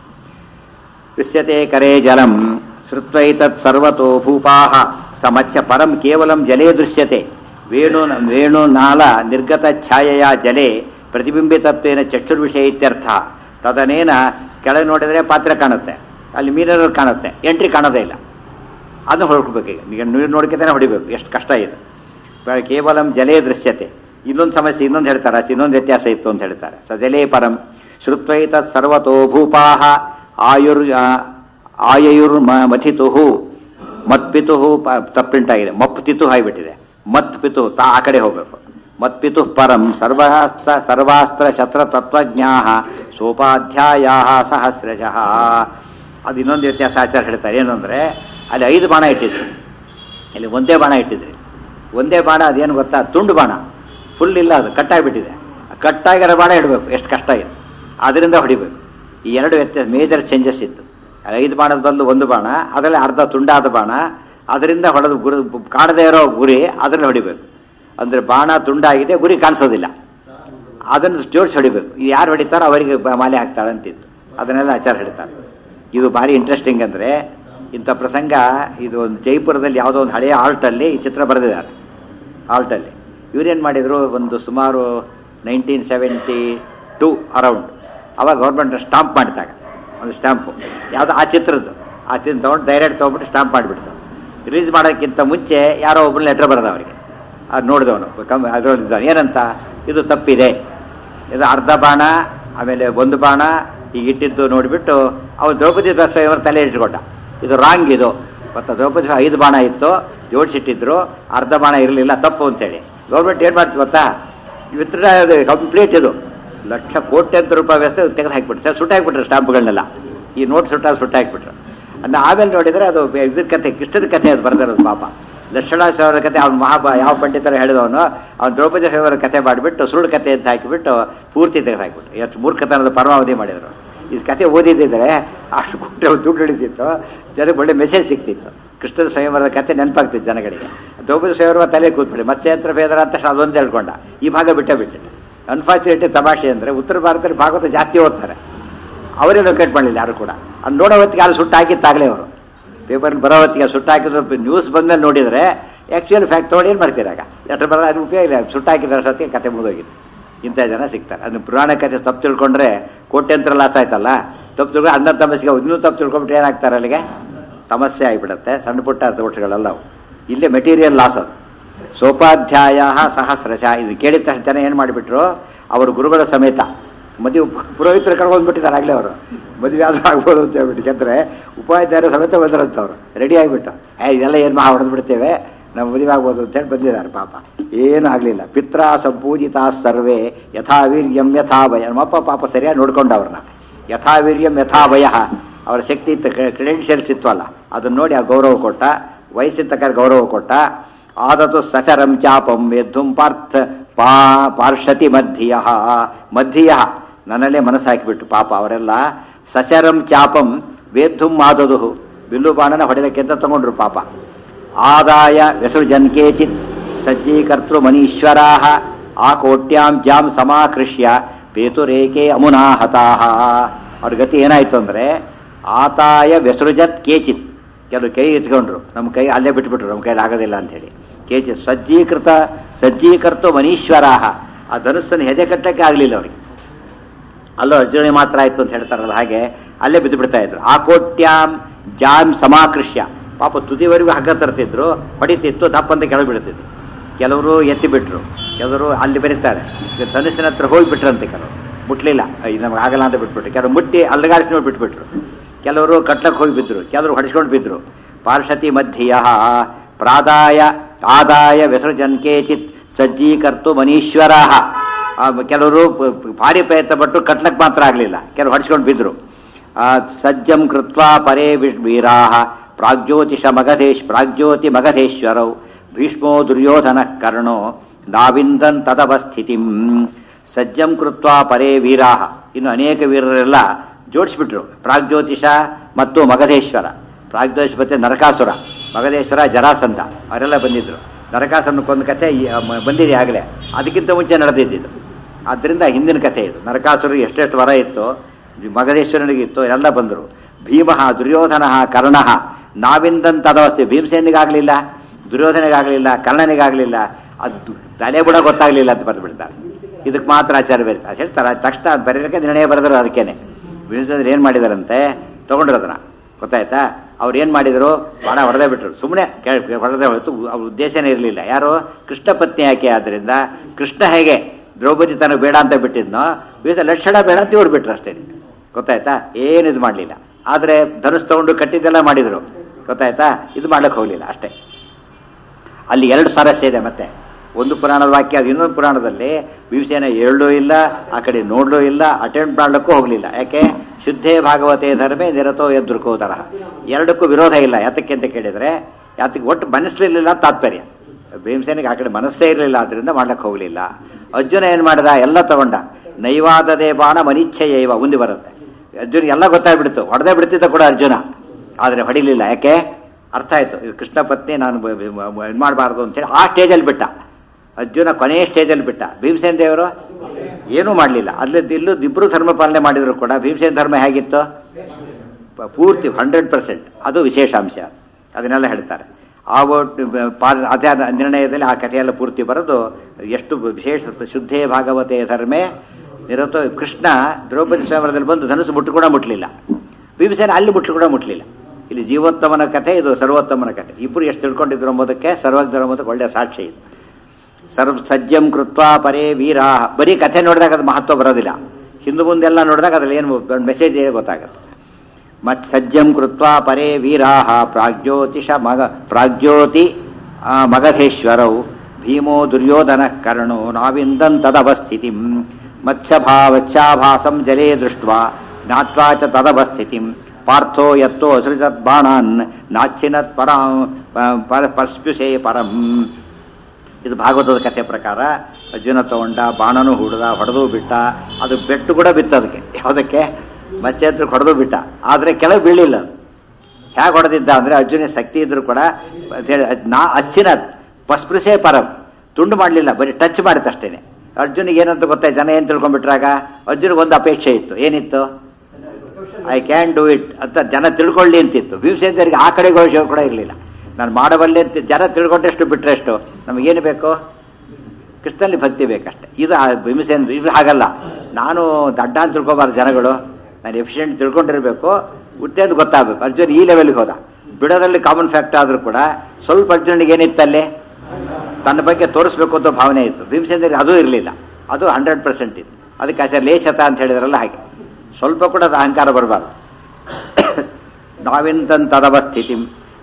Speaker 1: ದೃಶ್ಯತೆ ಕರೆ ಜಲಂ ಶ್ರುತ್ವೈತತ್ ಸರ್ವತೋ ಭೂಪಾಹ ಸ ಮತ್ಸ್ಯ ಪರಂ ಕೇವಲಂ ಜಲೇ ದೃಶ್ಯತೆ ವೇಣು ವೇಣು ನಾಲ ನಿರ್ಗತ ಛಾಯೆಯ ಜಲೆ ಪ್ರತಿಬಿಂಬಿತತ್ವೇನ ಚಕ್ಷುರ್ವಿಷಯ ಇತ್ಯರ್ಥ ತದನೇನ ಕೆಳಗೆ ನೋಡಿದರೆ ಪಾತ್ರ ಕಾಣುತ್ತೆ ಅಲ್ಲಿ ಮೀನರು ಕಾಣುತ್ತೆ ಎಂಟ್ರಿ ಕಾಣೋದೇ ಇಲ್ಲ ಅದನ್ನ ಹೊಡ್ಕೋಬೇಕು ಈಗ ಈಗ ನೀರು ನೋಡ್ಕಿತಾನೆ ಹೊಡಿಬೇಕು ಎಷ್ಟು ಕಷ್ಟ ಇದೆ ಬ- ಕೇವಲಂ ಜಲೇ ದೃಶ್ಯತೆ ಇನ್ನೊಂದು ಸಮಸ್ಯೆ ಇನ್ನೊಂದು ಹೇಳ್ತಾರೆ ಅಷ್ಟು ಇನ್ನೊಂದು ವ್ಯತ್ಯಾಸ ಇತ್ತು ಅಂತ ಹೇಳ್ತಾರೆ ಸ ಜಲೇ ಪರಂ ಶ್ರುತ್ವೈತ ಸರ್ವತೋ ಭೂಪಾಹ ಆಯುರ್ ಆಯಯುರ್ ಮ- ಮಥಿತು ಮತ್ಪಿತು ತಪ್ಪುಂಟಾಗಿದೆ ಮಪ್ತಿತು ಆಗಿಬಿಟ್ಟಿದೆ ಮತ್ ಪಿತು ತಾ ಆ ಕಡೆ ಹೋಗ್ಬೇಕು ಮತ್ಪಿತು ಪರಂ ಸರ್ವಾಸ್ತ್ರ ಸರ್ವಾಸ್ತ್ರ ಶಸ್ತ್ರ ತತ್ವಜ್ಞಾ ಸೋಪಾಧ್ಯಾಯ ಸಹಸ್ರಶಃ ಅದು ಇನ್ನೊಂದು ವ್ಯತ್ಯಾಸ ಆಚಾರ ಹೇಳ್ತಾರೆ ಏನು ಅಂದರೆ ಅಲ್ಲಿ ಐದು ಬಾಣ ಇಟ್ಟಿದ್ರು ಇಲ್ಲಿ ಒಂದೇ ಬಾಣ ಇಟ್ಟಿದ್ರಿ ಒಂದೇ ಬಾಣ ಅದೇನು ಗೊತ್ತಾ ತುಂಡು ಬಾಣ ಫುಲ್ ಇಲ್ಲ ಅದು ಕಟ್ಟಾಗಿಬಿಟ್ಟಿದೆ ಕಟ್ಟಾಗಿರೋ ಬಾಣ ಇಡಬೇಕು ಎಷ್ಟು ಕಷ್ಟ ಇದೆ ಅದರಿಂದ ಹೊಡಿಬೇಕು ಈ ಎರಡು ವ್ಯತ್ಯಾಸ ಮೇಜರ್ ಚೇಂಜಸ್ ಇತ್ತು ಅಲ್ಲಿ ಐದು ಬಾಣದ ಬದಲು ಒಂದು ಬಾಣ ಅದರಲ್ಲಿ ಅರ್ಧ ತುಂಡಾದ ಬಾಣ ಅದರಿಂದ ಹೊಡೆದು ಗುರಿ ಕಾಣದೇ ಇರೋ ಗುರಿ ಅದರಲ್ಲಿ ಹೊಡಿಬೇಕು ಅಂದರೆ ಬಾಣ ತುಂಡಾಗಿದೆ ಗುರಿ ಕಾಣಿಸೋದಿಲ್ಲ ಅದನ್ನು ಜೋಡಿಸಿ ಹೊಡಿಬೇಕು ಇದು ಯಾರು ಹೊಡಿತಾರೋ ಅವರಿಗೆ ಬ- ಮಾಲೆ ಹಾಕ್ತಾಳೆ ಅಂತಿತ್ತು ಅದನ್ನೆಲ್ಲ ಆಚಾರ ಹೇಳ್ತಾರೆ ಇದು ಭಾರಿ ಇಂಟ್ರೆಸ್ಟಿಂಗ್ ಅಂದರೆ ಇಂಥ ಪ್ರಸಂಗ ಇದು ಒಂದು ಜೈಪುರದಲ್ಲಿ ಯಾವುದೋ ಒಂದು ಹಳೆಯ ಆಲ್ಟಲ್ಲಿ ಈ ಚಿತ್ರ ಬರೆದಿದ್ದಾರೆ ಆಲ್ಟಲ್ಲಿ ಇವ್ರೇನು ಮಾಡಿದರು ಒಂದು ಸುಮಾರು ನೈನ್ಟೀನ್ ಸೆವೆಂಟಿ ಟು ಅರೌಂಡ್ ಅವಾಗ ಗೌರ್ಮೆಂಟ್ ಸ್ಟಾಂಪ್ ಮಾಡಿದಾಗ ಒಂದು ಸ್ಟಾಂಪು ಯಾವುದೋ ಆ ಚಿತ್ರದ್ದು ಆ ಚಿತ್ರ ತೊಗೊಂಡು ಡೈರೆಕ್ಟ್ ತೊಗೊಂಡ್ಬಿಟ್ಟು ಸ್ಟಾಂಪ್ ಮಾಡಿಬಿಡ್ತು ರಿಲೀಸ್ ಮಾಡೋಕ್ಕಿಂತ ಮುಂಚೆ ಯಾರೋ ಒಬ್ಬರು ಲೆಟ್ರ್ ಬರೋದು ಅವರಿಗೆ ಅದು ನೋಡಿದವನು ಕಮ್ ಅದರಲ್ಲಿದ್ದಾನೆ ಏನಂತ ಇದು ತಪ್ಪಿದೆ ಇದು ಅರ್ಧ ಬಾಣ ಆಮೇಲೆ ಒಂದು ಬಾಣ ಈಗ ಇಟ್ಟಿದ್ದು ನೋಡಿಬಿಟ್ಟು ಅವನು ದ್ರೌಪದಿ ದಾಸ ಇವರು ತಲೆ ಇಟ್ಕೊಂಡ ಇದು ರಾಂಗ್ ಇದು ಗೊತ್ತಾ ದ್ರೌಪದಿ ಐದು ಬಾಣ ಇತ್ತು ಜೋಡಿಸಿಟ್ಟಿದ್ರು ಅರ್ಧ ಬಾಣ ಇರಲಿಲ್ಲ ತಪ್ಪು ಅಂತೇಳಿ ಗೌರ್ಮೆಂಟ್ ಏನು ಮಾಡ್ತೀವಿ ಗೊತ್ತಾ ವಿತ್ರ ಕಂಪ್ಲೀಟ್ ಇದು ಲಕ್ಷ ಕೋಟ್ಯಂತರ ರೂಪಾಯಿ ವ್ಯವಸ್ಥೆ ತೆಗೆದು ಹಾಕಿಬಿಟ್ರು ಸುಟ್ಟು ಹಾಕ್ಬಿಟ್ರು ಸ್ಟಾಂಪ್ಗಳನ್ನೆಲ್ಲ ಈ ನೋಟ್ ಸುಟ್ಟ ಸುಟ್ಟು ಹಾಕ್ಬಿಟ್ರು ಅದನ್ನ ಆಮೇಲೆ ನೋಡಿದ್ರೆ ಅದು ಇದ್ರ ಕತೆ ಕೃಷ್ಣನ ಕಥೆ ಅದು ಬರ್ದಿರೋದು ಪಾಪ ಲಕ್ಷಣಾಶ್ವರ ಕತೆ ಅವ್ನು ಮಹಾಬ ಯಾವ ಪಂಡಿತರ ಹೇಳಿದವನು ಅವ್ನು ದ್ರೌಪದಿ ಸೇವರ ಕತೆ ಮಾಡಿಬಿಟ್ಟು ಸುಳ್ಳು ಕತೆ ಅಂತ ಹಾಕಿಬಿಟ್ಟು ಪೂರ್ತಿ ತೆಗೆದು ಹಾಕಿಬಿಟ್ಟು ಎಷ್ಟು ಮೂರ್ಖತನದ ಪರಮಾವಧಿ ಮಾಡಿದರು ಈ ಕತೆ ಓದಿದ್ದಿದ್ರೆ ಅಷ್ಟು ಕೊಟ್ಟರೆ ದುಡ್ಡು ಹಿಡಿತಿತ್ತು ಜನಕ್ಕೆ ಒಳ್ಳೆ ಮೆಸೇಜ್ ಸಿಗ್ತಿತ್ತು ಕೃಷ್ಣನ ಸ್ವಯಂವರದ ಕತೆ ನೆನಪಾಗ್ತಿತ್ತು ಜನಗಳಿಗೆ ದ್ರೌಪದಿ ಸ್ವಯಂವರ ತಲೆ ಕೂತ್ಬಿಡಿ ಮತ್ಸ್ಯಂತ್ರ ಭೇದರ ಅಂತ ಅದೊಂದು ಹೇಳ್ಕೊಂಡ ಈ ಭಾಗ ಬಿಟ್ಟೇ ಬಿಟ್ಟೆ ಅನ್ಫಾರ್ಚುನೇಟ್ಲಿ ತಮಾಷೆ ಅಂದರೆ ಉತ್ತರ ಭಾರತದಲ್ಲಿ ಭಾಗವತ ಜಾಸ್ತಿ ಓದ್ತಾರೆ ಅವರೇ ಲೊಕೇಟ್ ಮಾಡಲಿಲ್ಲ ಯಾರು ಕೂಡ ಅದು ನೋಡೋ ಹೊತ್ತಿಗೆ ಅಲ್ಲಿ ಸುಟ್ಟು ಹಾಕಿತ್ತಾಗಲೇ ಅವರು ಪೇಪರ್ ಬರೋ ಹೊತ್ತಿಗೆ ಸುಟ್ಟು ಹಾಕಿದ್ರು ನ್ಯೂಸ್ ಬಂದ್ಮೇಲೆ ನೋಡಿದರೆ ಆ್ಯಕ್ಚುಯಲ್ ಫ್ಯಾಕ್ಟ್ ತೊಗೊಂಡು ಏನು ಮಾಡ್ತೀರಾಗ ಎಷ್ಟು ಬರೋ ಅದು ಉಪಯೋಗ ಇಲ್ಲ ಸುಟ್ಟು ಹಾಕಿದ್ರೆ ಸತ್ತಿಗೆ ಕತೆ ಮುಗಿದೋಗಿತ್ತು ಇಂಥ ಜನ ಸಿಗ್ತಾರೆ ಅದನ್ನ ಪುರಾಣ ಕಥೆ ತಪ್ಪು ತಿಳ್ಕೊಂಡ್ರೆ ಕೋಟ್ಯಂತರ ಲಾಸ್ ಆಯ್ತಲ್ಲ ತಪ್ಪು ತಿಳ್ಕೊಂಡು ಅನ್ನ ತಮಸ್ಸಿಗೆ ಇನ್ನೂ ತಪ್ಪು ತಿಳ್ಕೊಂಬಿಟ್ಟು ಏನಾಗ್ತಾರೆ ಅಲ್ಲಿಗೆ ಸಮಸ್ಯೆ ಆಗಿಬಿಡುತ್ತೆ ಸಣ್ಣ ಪುಟ್ಟ ದೋಷಗಳೆಲ್ಲ ಅವು ಇಲ್ಲೇ ಮೆಟೀರಿಯಲ್ ಲಾಸ್ ಅದು ಸೋಪಾಧ್ಯಾಯ ಸಹಸ್ರಶ ಇದು ಕೇಳಿದ ತಕ್ಷಣ ಜನ ಏನು ಮಾಡಿಬಿಟ್ರು ಅವರು ಗುರುಗಳ ಸಮೇತ ಮದುವೆ ಪುರೋಹಿತರು ಕರ್ಕೊಂಡ್ಬಿಟ್ಟಿದ್ದಾರೆ ಆಗಲೇ ಅವರು ಮದುವೆ ಆದ್ರೂ ಆಗ್ಬೋದು ಅಂತ ಹೇಳ್ಬಿಟ್ಟು ಯಾಕಂದ್ರೆ ಉಪಾಧ್ಯಾಯರ ಸಮೇತ ಬಂದಿರಂತ ಅವರು ರೆಡಿ ಆಗಿಬಿಟ್ಟು ಏ ಇದೆಲ್ಲ ಏನು ಮಹಾ ಹೊಡೆದು ಬಿಡ್ತೇವೆ ನಾವು ಮದುವೆ ಆಗ್ಬೋದು ಅಂತೇಳಿ ಬಂದಿದ್ದಾರೆ ಪಾಪ ಏನೂ ಆಗಲಿಲ್ಲ ಪಿತ್ರ ಸಂಪೂಜಿತ ಸರ್ವೇ ಯಥಾವೀರ್ಯಂ ಯಥಾಭಯ ನಮ್ಮಪ್ಪ ಪಾಪ ಸರಿಯಾಗಿ ನೋಡ್ಕೊಂಡ ಅವ್ರನ್ನ ಯಥಾವೀರ್ಯಂ ಯಥಾಭಯ ಅವರ ಶಕ್ತಿ ಇತ್ತು ಕ್ರೆಡೆನ್ಷಿಯಲ್ಸ್ ಇತ್ತು ಅದನ್ನ ನೋಡಿ ಆ ಗೌರವ ಕೊಟ್ಟ ವಯಸ್ಸಿನ ತಕ್ಕ ಗೌರವ ಕೊಟ್ಟ ಆದತು ಸಚರಂ ಚಾಪಂ ವೇದ್ಧುಂ ಪಾರ್ಥ ಪಾ ಪಾರ್ಷತಿ ಮಧ್ಯಯ ಮಧ್ಯಯ ನನ್ನಲ್ಲೇ ಮನಸ್ಸು ಹಾಕಿಬಿಟ್ಟು ಪಾಪ ಅವರೆಲ್ಲ ಸಚರಂ ಚಾಪಂ ವೇದ್ಧುಂ ಆದದು ಬಿಲ್ಲು ಬಾಣನ ಹೊಡೆಯಲಿಕ್ಕೆ ಅಂತ ತಗೊಂಡ್ರು ಪಾಪ ಆದಾಯ ವ್ಯಸೃಜನ್ ಕೇಚಿತ್ ಸಜ್ಜೀಕರ್ತೃ ಮನೀಶ್ವರಾ ಆ ಕೋಟ್ಯಾಂ ಜಾಂ ಸಮಾಕೃಷ್ಯ ಪೇತುರೇಕೆ ಅಮುನಾಹತಾಹ ಅವ್ರ ಗತಿ ಏನಾಯ್ತು ಅಂದ್ರೆ ಆತಾಯ ವ್ಯಸೃಜತ್ ಕೇಚಿತ್ ಕೆಲವು ಕೈ ಇಟ್ಕೊಂಡ್ರು ನಮ್ಮ ಕೈ ಅಲ್ಲೇ ಬಿಟ್ಬಿಟ್ರು ನಮ್ಮ ಕೈಲಿ ಆಗೋದಿಲ್ಲ ಅಂತೇಳಿ ಕೇಚಿತ್ ಸಜ್ಜೀಕೃತ ಸಜ್ಜೀಕರ್ತು ಮನೀಶ್ವರಾಹ ಆ ಧನುಸ್ಸನ್ನು ಹೆದೆ ಕಟ್ಟಕ್ಕೆ ಆಗಲಿಲ್ಲ ಅವರಿಗೆ ಅಲ್ಲೋ ಅರ್ಜುನ ಮಾತ್ರ ಆಯ್ತು ಅಂತ ಹೇಳ್ತಾರಲ್ಲ ಹಾಗೆ ಅಲ್ಲೇ ಬಿದ್ದು ಬಿಡ್ತಾ ಇದ್ರು ಆ ಕೋಟ್ಯಾಂ ಜಾಮ್ ಸಮಾಕೃಷ್ಯ ಪಾಪ ತುದಿವರೆಗೂ ಹಗ್ಗ ತರ್ತಿದ್ರು ಹೊಡಿತಿತ್ತು ದಪ್ಪ ಅಂತ ಕೆಳಗೆ ಬೀಳ್ತಿದ್ರು ಕೆಲವರು ಎತ್ತಿ ಬಿಟ್ರು ಕೆಲವರು ಅಲ್ಲಿ ಬೆರೀತಾರೆ ಈಗ ಧನುಸ್ಸಿನ ಹತ್ರ ಹೋಗಿ ಬಿಟ್ರಂತೆ ಕೆಲವರು ಮುಟ್ಲಿಲ್ಲ ಇದು ನಮ್ಗೆ ಆಗಲ್ಲ ಅಂತ ಬಿಟ್ಬಿಟ್ರು ಕೆಲವರು ಮುಟ್ಟಿ ಅಲ್ಗಾಡಿಸಿ ನೋಡಿ ಬಿಟ್ಬಿಟ್ರು ಕೆಲವರು ಕಟ್ಲಕ್ಕೆ ಹೋಗಿ ಬಿದ್ರು ಕೆಲವರು ಹೊಡಿಸ್ಕೊಂಡು ಬಿದ್ರು ಪಾರ್ಷತಿ ಮಧ್ಯಯ ಪ್ರಾದಾಯ ಆದಾಯ ವ್ಯಸೃಜನ್ ಕೇಚಿತ್ ಸಜ್ಜೀಕರ್ತು ಮನೀಶ್ವರ ಕೆಲವರು ಪ- ಪ- ಭಾರಿ ಪ್ರಯತ್ನ ಪಟ್ಟು ಕಟ್ಲಕ್ಕೆ ಮಾತ್ರ ಆಗಲಿಲ್ಲ ಕೆಲವರು ಹೊಡಿಸ್ಕೊಂಡು ಬಿದ್ರು ಆ, ಸಜ್ಜಂ ಕೃತ್ವಾ ಪರೇ ವಿ- ವೀರಾಹ ಪ್ರಾಗ್ಜ್ಯೋತಿಷ ಮಗಧೇಶ್ ಪ್ರಾಗ್ಜ್ಯೋತಿ ಮಗಧೇಶ್ವರೌ ಭೀಷ್ಮೋ ದುರ್ಯೋಧನ ಕರ್ಣೋ ನಾವಿಂದನ್ ತದವಸ್ಥಿತಿಂ ಸಜ್ಜಂ ಕೃತ್ವಾ ಪರೇ ವೀರಾಹ ಇನ್ನು ಅನೇಕ ವೀರರೆಲ್ಲ ಜೋಡಿಸ್ಬಿಟ್ರು ಪ್ರಾಗ್ಜ್ಯೋತಿಷ ಮತ್ತು ಮಗಧೇಶ್ವರ ಪ್ರಾಗ್ಜ್ಯೋತಿಷ ಮತ್ತೆ ನರಕಾಸುರ ಮಗಧೇಶ್ವರ ಜರಾಸಂಧ ಅವರೆಲ್ಲ ಬಂದಿದ್ರು ನರಕಾಸುರನ ಕೊಂದ ಕಥೆ ಈ- ಮ- ಬಂದಿದೆ ಆಗಲೇ ಅದಕ್ಕಿಂತ ಮುಂಚೆ ನಡೆದಿದ್ದು ಆದ್ದರಿಂದ ಹಿಂದಿನ ಕಥೆ ಇದು ನರಕಾಸುರ ಎಷ್ಟೆಷ್ಟು ವರ ಇತ್ತು ಮಗಧೇಶ್ವರನಿಗಿತ್ತು ಎಲ್ಲ ಬಂದರು ಭೀಮ ದುರ್ಯೋಧನ ಕರ್ಣ ನಾವಿಂದಂತದವಸ್ತಿ ಭೀಮಸೇನಿಗಾಗಲಿಲ್ಲ ದುರ್ಯೋಧನಿಗಾಗಲಿಲ್ಲ ಕರ್ಣನಿಗಾಗಲಿಲ್ಲ ಅದು ತಲೆ ಬುಡ ಗೊತ್ತಾಗಲಿಲ್ಲ ಅಂತ ಬರೆದು ಬಿಡ್ತಾರೆ ಇದಕ್ಕೆ ಮಾತ್ರ ಆಚಾರ್ಯ ಬರೀತಾರೆ ಹೇಳ್ತಾರೆ ತಕ್ಷಣ ಅದ್ ಬರೀಲಿಕ್ಕೆ ನಿರ್ಣಯ ಬರೆದರು ಅದಕ್ಕೇನೆ ಭೀಮಸೇಂದ್ರ ಏನು ಮಾಡಿದಾರಂತೆ ತಗೊಂಡ್ರು ಅದನ್ನ ಗೊತ್ತಾಯ್ತಾ ಅವ್ರು ಏನು ಮಾಡಿದರು ಬಾಣ ಹೊಡೆದೇ ಬಿಟ್ರು ಸುಮ್ಮನೆ ಹೊಡೆದೇ ಹೊರತು ಅವ್ರ ಉದ್ದೇಶನೇ ಇರಲಿಲ್ಲ ಯಾರು ಕೃಷ್ಣ ಪತ್ನಿ ಆಕೆ ಆದ್ದರಿಂದ ಕೃಷ್ಣ ಹೇಗೆ ದ್ರೌಪದಿ ತನಗೆ ಬೇಡ ಅಂತ ಬಿಟ್ಟಿದ್ನೋ ವಿವಿಧ ಲಕ್ಷಣ ಬೇಡ ಅಂತ ಹೊಡ್ಬಿಟ್ರು ಅಷ್ಟೇ ಗೊತ್ತಾಯ್ತಾ ಏನು ಇದು ಮಾಡಲಿಲ್ಲ ಆದರೆ ಧನುಸ್ ತಗೊಂಡು ಕಟ್ಟಿದ್ದೆಲ್ಲ ಮಾಡಿದರು ಗೊತ್ತಾಯ್ತಾ ಇದು ಮಾಡ್ಲಿಕ್ಕೆ ಹೋಗಲಿಲ್ಲ ಅಷ್ಟೇ ಅಲ್ಲಿ ಎರಡು ಸಾರಸ್ಯ ಇದೆ ಮತ್ತೆ ಒಂದು ಪುರಾಣದ ವಾಕ್ಯ ಅದು ಇನ್ನೊಂದು ಪುರಾಣದಲ್ಲಿ ಭೀಮಸೇನ ಹೇಳಲೂ ಇಲ್ಲ ಆ ಕಡೆ ನೋಡಲೂ ಇಲ್ಲ ಅಟೆಂಡ್ ಮಾಡ್ಲಿಕ್ಕೂ ಹೋಗಲಿಲ್ಲ ಯಾಕೆ ಶುದ್ಧೇ ಭಾಗವತೆ ಧರ್ಮೇ ನಿರತೋ ಎದುರುಕೋ ತರಹ ಎರಡಕ್ಕೂ ವಿರೋಧ ಇಲ್ಲ ಯಾತಕ್ಕೆ ಅಂತ ಕೇಳಿದರೆ ಯಾತಕ್ಕೆ ಒಟ್ಟು ಮನಸ್ಲಿರ್ಲಿಲ್ಲ ಅಂತ ತಾತ್ಪರ್ಯ ಭೀಮಸೇನಿಗೆ ಆ ಕಡೆ ಮನಸ್ಸೇ ಇರಲಿಲ್ಲ ಅದರಿಂದ ಮಾಡ್ಲಿಕ್ಕೆ ಹೋಗಲಿಲ್ಲ ಅರ್ಜುನ ಏನು ಮಾಡ್ದ ಎಲ್ಲ ತಗೊಂಡ ನೈವಾದದೇ ಬಾಣ ಮನಿಚ್ಛೆಯೈವ ಮುಂದೆ ಬರುತ್ತೆ ಅರ್ಜುನ್ ಎಲ್ಲ ಗೊತ್ತಾಗ್ಬಿಡ್ತು ಹೊಡೆದೇ ಬಿಡ್ತಿದ್ದ ಕೂಡ ಅರ್ಜುನ ಆದರೆ ಹೊಡಿಲಿಲ್ಲ ಯಾಕೆ ಅರ್ಥ ಆಯ್ತು ಇದು ಕೃಷ್ಣ ಪತ್ನಿ ನಾನು ಇದು ಮಾಡಬಾರ್ದು ಅಂತೇಳಿ ಆ ಸ್ಟೇಜಲ್ಲಿ ಬಿಟ್ಟ ಅರ್ಜುನ ಕೊನೆಯ ಸ್ಟೇಜಲ್ಲಿ ಬಿಟ್ಟ ಭೀಮಸೇನ ದೇವರು ಏನೂ ಮಾಡಲಿಲ್ಲ ಅಲ್ಲಿ ಇಲ್ಲೂ ಇಬ್ಬರು ಧರ್ಮ ಪಾಲನೆ ಮಾಡಿದ್ರು ಕೂಡ ಭೀಮಸೇನ ಧರ್ಮ ಹೇಗಿತ್ತು ಪ- ಪೂರ್ತಿ ಹಂಡ್ರೆಡ್ ಪರ್ಸೆಂಟ್ ಅದು ವಿಶೇಷಾಂಶ ಅದನ್ನೆಲ್ಲ ಹೇಳ್ತಾರೆ ಆ ಒಟ್ಟು ಬ- ಪಾ- ಅದೇ ಅದ ನಿರ್ಣಯದಲ್ಲಿ ಆ ಕಥೆಯೆಲ್ಲ ಪೂರ್ತಿ ಬರೆದು ಎಷ್ಟು ವಿಶೇಷ ಶುದ್ಧೇ ಭಾಗವತೆ ಧರ್ಮೇ ನಿರತ ಕೃಷ್ಣ ದ್ರೌಪದಿ ಸ್ವಯಂವರದಲ್ಲಿ ಬಂದು ಧನುಸು ಮುಟ್ಟು ಕೂಡ ಮುಟ್ಲಿಲ್ಲ ಭೀಮಸೇನ ಅಲ್ಲಿ ಮುಟ್ಲು ಕೂಡ ಮುಟ್ಲಿಲ್ಲ ಇಲ್ಲಿ ಜೀವೋತ್ತಮನ ಕಥೆ ಇದು ಸರ್ವೋತ್ತಮನ ಕಥೆ ಇಬ್ಬರು ಎಷ್ಟು ತಿಳ್ಕೊಂಡಿದ್ರು ಎಂಬುದಕ್ಕೆ ಸರ್ವಜ್ಞರು ಎಂಬುದಕ್ಕೆ ಒಳ್ಳೆಯ ಸಾಕ್ಷಿ ಇದು ಸರ್ವ ಸಜ್ಜಂ ಕೃತ್ವಾ ಪರೇ ವೀರಾ ಬರೀ ಕಥೆ ನೋಡಿದಾಗ ಅದು ಮಹತ್ವ ಬರೋದಿಲ್ಲ ಹಿಂದೆ ಮುಂದೆಲ್ಲ ನೋಡಿದಾಗ ಅದ್ರಲ್ಲಿ ಏನು ಮೆಸೇಜ್ ಗೊತ್ತಾಗುತ್ತೆ ಮತ್ಸಜ್ಜಂ ಕೃತ್ವಾ ಪರೇ ವೀರಾಹ ಪ್ರಾಗ್ಜ್ಯೋತಿಷ ಮಗ ಪ್ರಾಗ್ಜ್ಯೋತಿ ಆ, ಮಗಧೇಶ್ವರೌ ಭೀಮೋ ದುರ್ಯೋಧನ ಕರ್ಣೋ ನಾವಿಂದಂ ತದವಸ್ಥಿತಿಂ ಮತ್ಸ್ಯಭಾವಚ್ಛಾಭಾಸಂ ಜಲೇ ದೃಷ್ಟ್ವಾ ಜ್ಞಾತ್ವಾ ಚ ತದವಸ್ಥಿತಿಂ ಪಾರ್ಥೋ ಯತ್ತೋ ಅಸೃಜತ್ ಬಾಣಾನ್ ನಾಚ್ಚಿನತ್ ಪರ ಪರ ಪರ್ಸ್ಪ್ಯುಸೇ ಪರಂ ಇದು ಭಾಗವತದ ಕಥೆ ಪ್ರಕಾರ ಅರ್ಜುನ ತಗೊಂಡ ಬಾಣನು ಹೂಡ್ದ ಹೊಡೆದು ಬಿಟ್ಟ ಅದು ಬೆಟ್ಟು ಕೂಡ ಬಿತ್ತು ಅದಕ್ಕೆ ಯಾವುದಕ್ಕೆ ಮತ್ಸ್ಯತ್ರ ಹೊಡೆದು ಬಿಟ್ಟ ಆದರೆ ಕೆಳಗೆ ಬೀಳಿಲ್ಲ ಅದು. ಹೇಗೆ ಹೊಡೆದಿದ್ದ ಅಂದರೆ ಅರ್ಜುನ ಶಕ್ತಿ ಇದ್ರೂ ಕೂಡ ಅದ್ ಹೇಳಿ- ಅದ್ ನಾ ಅಚ್ಚಿನ ಪಸ್ಪೃಸೇ ಪರಂ ತುಂಡು ಮಾಡಲಿಲ್ಲ ಬರೀ ಟಚ್ ಮಾಡಿತ್ತು ಅಷ್ಟೇನೆ ಅರ್ಜುನಿಗೆ ಏನಂತ ಗೊತ್ತಾಯ್ತು ಜನ ಏನು ತಿಳ್ಕೊಂಡ್ಬಿಟ್ರಾಗ ಅರ್ಜುನಿಗೆ ಒಂದು ಅಪೇಕ್ಷೆ ಇತ್ತು ಏನಿತ್ತು ಐ ಕ್ಯಾನ್ ಡೂ ಇಟ್ ಅಂತ ಜನ ತಿಳ್ಕೊಳ್ಳಿ ಅಂತಿತ್ತು ಭೀಮಸೇನರಿಗೆ ಆ ಕಡೆಗೆ ವಿಷಯ ಕೂಡ ಇರಲಿಲ್ಲ ನಾನು ಮಾಡಬಲ್ಲೆ ಅಂತ ಜನ ತಿಳ್ಕೊಂಡಷ್ಟು ಬಿಟ್ರೆಷ್ಟು ನಮಗೇನು ಬೇಕು ಕೃಷ್ಣನಲ್ಲಿ ಭಕ್ತಿ ಬೇಕಷ್ಟೆ ಇದು ಆ ಭೀಮಸೇನ ಇದು ಹಾಗಲ್ಲ ನಾನು ದಡ್ಡ ಅಂತ ತಿಳ್ಕೊಬಾರ್ದು ಜನಗಳು ನಾನು ಎಫಿಷಿಯೆಂಟ್ ತಿಳ್ಕೊಂಡಿರಬೇಕು ಉತ್ತೇಜ ಗೊತ್ತಾಗಬೇಕು ಅರ್ಜುನ್ ಈ ಲೆವೆಲ್ಗೆ ಹೋದ ಬಿಡೋದ್ರಲ್ಲಿ ಕಾಮನ್ ಫ್ಯಾಕ್ಟ್ ಆದರೂ ಕೂಡ ಸ್ವಲ್ಪ ಅರ್ಜುನಿಗೆ ಏನಿತ್ತಲ್ಲಿ ತನ್ನ ಬಗ್ಗೆ ತೋರಿಸ್ಬೇಕು ಅಂತ ಭಾವನೆ ಇತ್ತು ಭೀಮಸೇನರಿಗೆ ಅದೂ ಇರಲಿಲ್ಲ ಅದು ಹಂಡ್ರೆಡ್ ಪರ್ಸೆಂಟ್ ಇತ್ತು ಅದಕ್ಕೆ ಆಚಾರ ಲೇಷತ ಅಂತ ಹೇಳಿದ್ರಲ್ಲ ಹಾಗೆ ಸ್ವಲ್ಪ ಕೂಡ ಅದು ಅಹಂಕಾರ ಬರಬಾರ್ದು ನಾವಿಂತದವಸ್ಥಿತಿಂ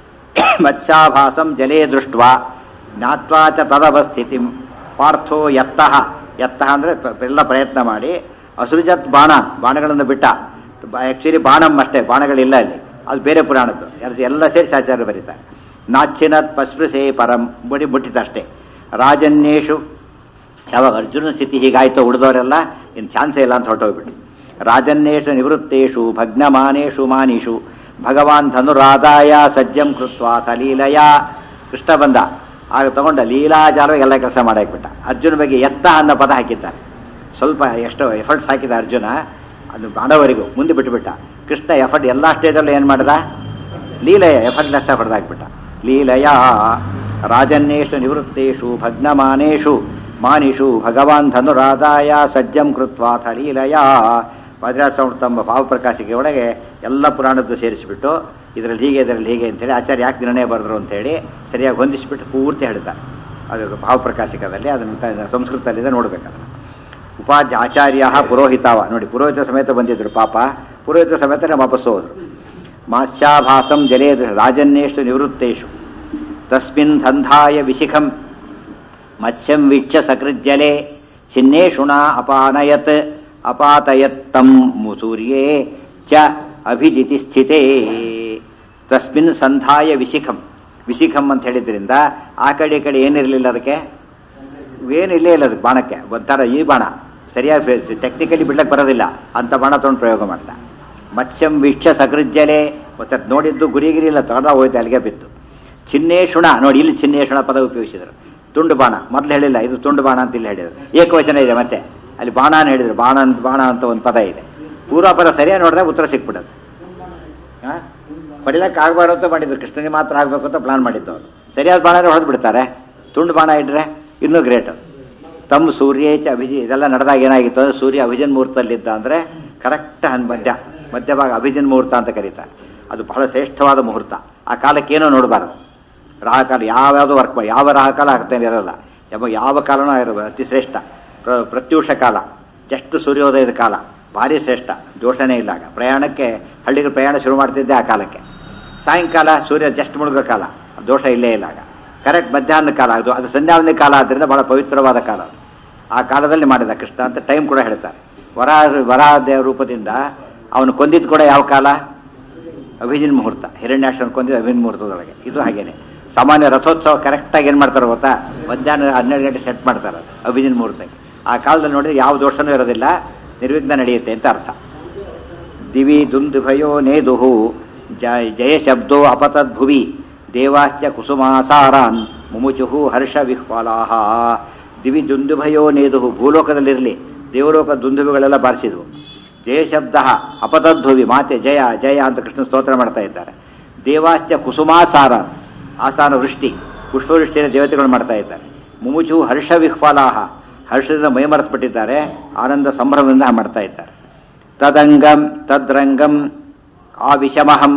Speaker 1: ಮತ್ಸ್ಯಾಭಾಸಂ ಜಲೇ ದೃಷ್ಟ್ವಾ ಜ್ಞಾತ್ವಾ ಚ ತದವಸ್ಥಿತಿಂ ಪಾರ್ಥೋ ಯತ್ತಃ ಯತ್ತಃ ಅಂದರೆ ಎಲ್ಲ ಪ್ರಯತ್ನ ಮಾಡಿ ಅಸೃಜತ್ ಬಾಣ ಬಾಣಗಳನ್ನು ಬಿಟ್ಟ ಆ್ಯಕ್ಚುಲಿ ಬಾಣಂ ಅಷ್ಟೇ ಬಾಣಗಳಿಲ್ಲ ಅಲ್ಲಿ ಅದು ಬೇರೆ ಪುರಾಣದ್ದು ಎಲ್ಲ- ಎಲ್ಲ ಸೇರಿಸಿ ಆಚಾರ್ಯ ಬರೀತಾರೆ ನಾಚ್ಚಿನತ್ ಪಸ್ಪೃಸೇ ಪರಂ ಬಡಿ ಮುಟ್ಟಿತ ಅಷ್ಟೇ ರಾಜನ್ಯೇಶು ಯಾವಾಗ ಅರ್ಜುನ ಸ್ಥಿತಿ ಹೀಗಾಯ್ತೋ ಉಳಿದವರೆಲ್ಲ ಇನ್ನು ಚಾನ್ಸೇ ಇಲ್ಲ ಅಂತ ಹೊರಟೋಗ್ಬಿಟ್ಟು ರಾಜನ್ಯೇಶು ನಿವೃತ್ತೇಶು ಭಗ್ನಮಾನೇಶು ಮಾನಿಷು ಭಗವಾನ್ ಧನುರಾದಾಯ ಸಜ್ಜಂ ಕೃತ್ವ ಸಲೀಲಯ ಕೃಷ್ಣ ಬಂದ ಆಗ ತಗೊಂಡ ಲೀಲಾಜಾಲವಾಗಿ ಎಲ್ಲ ಕೆಲಸ ಮಾಡಾಕ್ಬಿಟ್ಟ ಅರ್ಜುನ ಬಗ್ಗೆ ಎತ್ತ ಅನ್ನೋ ಪದ ಹಾಕಿದ್ದಾರೆ ಸ್ವಲ್ಪ ಎಷ್ಟೋ ಎಫರ್ಟ್ಸ್ ಹಾಕಿದ ಅರ್ಜುನ ಅದು ಮಾಡೋವರೆಗೂ ಮುಂದೆ ಬಿಟ್ಟುಬಿಟ್ಟ ಕೃಷ್ಣ ಎಫರ್ಟ್ ಎಲ್ಲ ಸ್ಟೇಜಲ್ಲೂ ಏನು ಮಾಡ್ದ ಲೀಲೆಯ ಎಫರ್ಟ್ಲೆಸ್ ಹೊಡೆದಾಕ್ಬಿಟ್ಟ ಲೀಲಯ ರಾಜನ್ಯೇಷು ನಿವೃತ್ತೇಷು ಭಗ್ನಮಾನೇಷು ಮಾನಿಷು ಭಗವಾನ್ ಧನುರಾದಾಯ ಸಜ್ಜಂ ಕೃತ್ವಾಥ ಲೀಲಯ ವಜ್ರಾಸ್ವಾಮಿ ತಮ್ಮ ಭಾವಪ್ರಕಾಶಿಕೆ ಒಳಗೆ ಎಲ್ಲ ಪುರಾಣದ್ದು ಸೇರಿಸಿಬಿಟ್ಟು ಇದರಲ್ಲಿ ಹೀಗೆ ಇದರಲ್ಲಿ ಹೀಗೆ ಅಂತೇಳಿ ಆಚಾರ್ಯ ಯಾಕೆ ನಿರ್ಣಯ ಬರೆದ್ರು ಅಂತೇಳಿ ಸರಿಯಾಗಿ ಹೊಂದಿಸಿಬಿಟ್ಟು ಪೂರ್ತಿ ಹೇಳ್ತಾರೆ ಅದು ಭಾವಪ್ರಕಾಶಿಕದಲ್ಲಿ ಅದನ್ನು ತ- ಸಂಸ್ಕೃತದಲ್ಲಿದೆ ನೋಡ್ಬೇಕದನ್ನು ಉಪಾಧ್ಯ ಆಚಾರ್ಯ ಪುರೋಹಿತಾವ ನೋಡಿ ಪುರೋಹಿತ ಸಮೇತ ಬಂದಿದ್ರು ಪಾಪ ಪುರೋಹಿತ ಸಮೇತ ವಾಪಸ್ ಹೋದ್ರು ಮಾಸ್ಯಾಭಾಸಂ ಜಲೇ ರಾಜನ್ಯೇಷು ನಿವೃತ್ತೇಷು ತಸ್ಮಿನ್ ದಂಧಾಯ ವಿಶಿಖಂ ಮತ್ಸ್ಯಂ ವೀಕ್ಷ ಸಕೃಜ್ಜಲೆ ಚಿನ್ನೇಷುಣ ಅಪಾನಯತ್ ಅಪಾತಯತ್ತಂ ಮುಸೂರ್ಯೇ ಚ ಅಭಿಜಿತಿ ಸ್ಥಿತೇ ತಸ್ಮಿನ್ ಸಂಧಾಯ ವಿಶಿಖಂ ವಿಶಿಖಂ ಅಂತ ಹೇಳಿದ್ರಿಂದ ಆ ಕಡೆ ಈ ಕಡೆ ಏನಿರಲಿಲ್ಲ ಅದಕ್ಕೆ ಏನು ಇಲ್ಲೇ ಇಲ್ಲ ಅದಕ್ಕೆ ಬಾಣಕ್ಕೆ ಒಂಥರ ಈ ಬಾಣ ಸರಿಯಾಗಿ ಟೆಕ್ನಿಕಲಿ ಬಿಡ್ಲಕ್ಕೆ ಬರೋದಿಲ್ಲ ಅಂತ ಬಾಣ ತೊಗೊಂಡು ಪ್ರಯೋಗ ಮಾಡ್ದ ಮತ್ಸ್ಯಂ ವೀಕ್ಷ ಸಕೃಜ್ಜಲೆ ಮತ್ತೆ ನೋಡಿದ್ದು ಗುರಿಗಿರಿ ಇಲ್ಲ ತೊಗೊಂಡ ಹೋಯ್ತು ಅಲ್ಲಿಗೆ ಬಿತ್ತು ಚಿನ್ನೇಷುಣ ನೋಡಿ ಇಲ್ಲಿ ಚಿನ್ನೇಷುಣ ಪದ ಉಪಯೋಗಿಸಿದರು ತುಂಡು ಬಾಣ ಮೊದಲು ಹೇಳಿಲ್ಲ ಇದು ತುಂಡು ಬಾಣ ಅಂತ ಇಲ್ಲಿ ಹೇಳಿದರು ಏಕವಚನ ಇದೆ ಮತ್ತೆ ಅಲ್ಲಿ ಬಾಣ ಅಂತ ಹೇಳಿದ್ರು ಬಾಣ ಅಂತ ಬಾಣ ಅಂತ ಒಂದು ಪದ ಇದೆ ಪೂರ್ವಾಪರ ಸರಿಯಾಗಿ ನೋಡಿದ್ರೆ ಉತ್ತರ ಸಿಕ್ಬಿಡುತ್ತೆ ಹಾಂ ಹೊಡಿಲಕ್ಕೆ ಆಗಬಾರ್ದು ಅಂತ ಮಾಡಿದ್ರು ಕೃಷ್ಣನಿಗೆ ಮಾತ್ರ ಆಗಬೇಕು ಅಂತ ಪ್ಲಾನ್ ಮಾಡಿದ್ದು ಅವರು ಸರಿಯಾದ ಬಾಣ ಹೊಡೆದು ಬಿಡ್ತಾರೆ ತುಂಡು ಬಾಣ ಇಟ್ಟರೆ ಇನ್ನೂ ಗ್ರೇಟ್ ತಮ್ಮ ಸೂರ್ಯೇಚ ಅಭಿಜಿ ಇದೆಲ್ಲ ನಡೆದಾಗ ಏನಾಗಿತ್ತು ಅಂದರೆ ಸೂರ್ಯ ಅಭಿಜನ್ ಮುಹೂರ್ತದಲ್ಲಿದ್ದ ಅಂದರೆ ಕರೆಕ್ಟ್ ಹನ್ ಮಧ್ಯ ಮಧ್ಯಭಾಗ ಅಭಿಜನ್ ಮುಹೂರ್ತ ಅಂತ ಕರೀತಾರೆ ಅದು ಬಹಳ ಶ್ರೇಷ್ಠವಾದ ಮುಹೂರ್ತ ಆ ಕಾಲಕ್ಕೆ ಏನೋ ನೋಡಬಾರದು ರಾಹಕಾಲ ಯಾವ್ಯಾವುದೋ ವರ್ಕ್ ಯಾವ ರಾಹಕಾಲ ಆಗ್ತಾನೆ ಇರಲ್ಲ ಯಾವ ಯಾವ ಕಾಲನೂ ಇರಬೇಕು ಅತಿ ಶ್ರೇಷ್ಠ ಪ್ರ ಪ್ರತ್ಯೂಷ ಕಾಲ ಜಸ್ಟ್ ಸೂರ್ಯೋದಯದ ಕಾಲ ಭಾರಿ ಶ್ರೇಷ್ಠ ದೋಷನೇ ಇಲ್ಲ ಆಗ ಪ್ರಯಾಣಕ್ಕೆ ಹಳ್ಳಿಗೆ ಪ್ರಯಾಣ ಶುರು ಮಾಡ್ತಿದ್ದೆ ಆ ಕಾಲಕ್ಕೆ ಸಾಯಂಕಾಲ ಸೂರ್ಯ ಜಸ್ಟ್ ಮುಳುಗೋ ಕಾಲ ದೋಷ ಇಲ್ಲೇ ಇಲ್ಲ ಆಗ ಕರೆಕ್ಟ್ ಮಧ್ಯಾಹ್ನ ಕಾಲ ಅದು ಅದು ಸಂಧ್ಯಾವಂದನೆ ಕಾಲ ಆದ್ದರಿಂದ ಬಹಳ ಪವಿತ್ರವಾದ ಕಾಲ ಅದು ಆ ಕಾಲದಲ್ಲಿ ಮಾಡಿದ ಕೃಷ್ಣ ಅಂತ ಟೈಮ್ ಕೂಡ ಹೇಳ್ತಾರೆ ವರ ವರಾಹ ರೂಪದಿಂದ ಅವನು ಕೊಂದಿದ್ದು ಕೂಡ ಯಾವ ಕಾಲ ಅಭಿಜಿನ್ ಮುಹೂರ್ತ ಹಿರಣ್ಯಾಕ್ಷನ ಕೊಂದಿದ್ದು ಅಭಿಜಿನ್ ಮುಹೂರ್ತದೊಳಗೆ ಇದು ಹಾಗೇನೆ ಸಾಮಾನ್ಯ ರಥೋತ್ಸವ ಕರೆಕ್ಟಾಗಿ ಏನು ಮಾಡ್ತಾರೆ ಗೊತ್ತಾ ಮಧ್ಯಾಹ್ನ ಹನ್ನೆರಡು ಗಂಟೆ ಸೆಟ್ ಮಾಡ್ತಾರೆ ಅಭಿಜಿನ್ ಮುಹೂರ್ತಕ್ಕೆ ಆ ಕಾಲದಲ್ಲಿ ನೋಡಿದ್ರೆ ಯಾವ ದೋಷನೂ ಇರೋದಿಲ್ಲ ನಿರ್ವಿಘ್ನ ನಡೆಯುತ್ತೆ ಅಂತ ಅರ್ಥ ದಿವಿ ದುಂದುಭಯೋ ನೇದುಹು ಜಯ ಜಯ ಶಬ್ದೋ ಅಪತದ್ಭುವಿ ದೇವಾಶ್ಚ ಕುಸುಮಾಸಾರಾನ್ ಮುಮುಚುಹು ಹರ್ಷ ವಿಹ್ವಲಾಹ ದಿವಿ ದುಂದುಭಯೋ ನೇದುಹು ಭೂಲೋಕದಲ್ಲಿರಲಿ ದೇವಲೋಕ ದುಂದುಭುಗಳೆಲ್ಲ ಬಾರಿಸಿದ್ವು ಜಯ ಶಬ್ದ ಅಪತದ್ಭುವಿ ಮಾತೆ ಜಯ ಜಯ ಅಂತ ಕೃಷ್ಣ ಸ್ತೋತ್ರ ಮಾಡ್ತಾ ಇದ್ದಾರೆ ದೇವಾಶ್ಚ ಕುಸುಮಾಸಾರ ಆಸಾನ ವೃಷ್ಟಿ ಪುಷ್ಪವೃಷ್ಟಿಯ ದೇವತೆಗಳು ಮಾಡ್ತಾ ಇದ್ದಾರೆ ಮುಮುಚು ಹರ್ಷ ವಿಹ್ವಲಾಹ ಹರ್ಷದಿಂದ ಮೈಮರೆತುಬಿಟ್ಟಿದ್ದಾರೆ ಆನಂದ ಸಂಭ್ರಮದಿಂದ ಮಾಡ್ತಾ ಇದ್ದಾರೆ ತದಂಗಂ ತದ್ರಂಗಂ ಆವಿಷಮಹಂ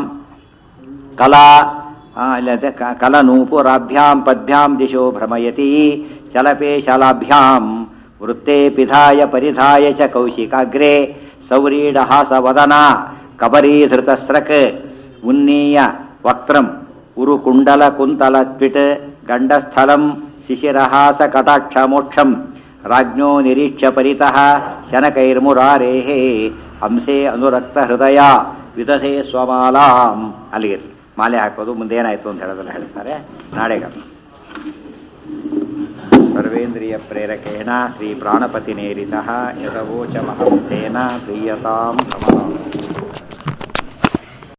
Speaker 1: ಕಲಾ ಆ, ಇಲ್ಲದೆ ಕ- ಕಲನೂಪುರಾಭ್ಯಾಂ ಪದ್ಭ್ಯಾಂ ದಿಶೋ ಭ್ರಮಯತಿ ಚಲಪೇ ಶಲಾಭ್ಯಾಂ ವೃತ್ತೇ ಪಿಧಾಯ ಪರಿಧಾಯ ಚ ಕೌಶಿಕಾಗ್ರೆ ಸೌರೀಢಹಾಸ ವದನ ಕಬರೀಧೃತಸ್ರಕ್ ಉನ್ನೀಯ ವಕ್ತ್ರಂ ಉರುಕುಂಡಲ ಕುಂತಲ ತ್ವಿಟ್ ಗಂಡಸ್ಥಲಂ ಶಿಶಿರಹಾಸ ಕಟಾಕ್ಷ ಮೋಕ್ಷಂ ರಾಜ್ಞೋ ನಿರೀಕ್ಷ್ಯ ಪರಿತಃ ಶನಕೈರ್ಮುರಾರೇಃ ಹಂಸೆ ಅನುರಕ್ತ ಹೃದಯ ವಿದಧೆ ಸ್ವಮಾಲಾಂ ಅಲ್ಲಿಗಿರ್ಲಿ ಮಾಲೆ ಹಾಕೋದು ಮುಂದೆ ಏನಾಯ್ತು ಅಂತ ಹೇಳೋದಲ್ಲ ಹೇಳ್ತಾರೆ ನಾಳೆಗ ಸರ್ವೇಂದ್ರಿಯ ಪ್ರೇರಕೇಣ ಶ್ರೀ ಪ್ರಾಣಪತಿ ನೇರಿತ ಯದವೋಚ ಮಹಂತೇನ ಪ್ರೀಯತಾಂ ಕಮಲ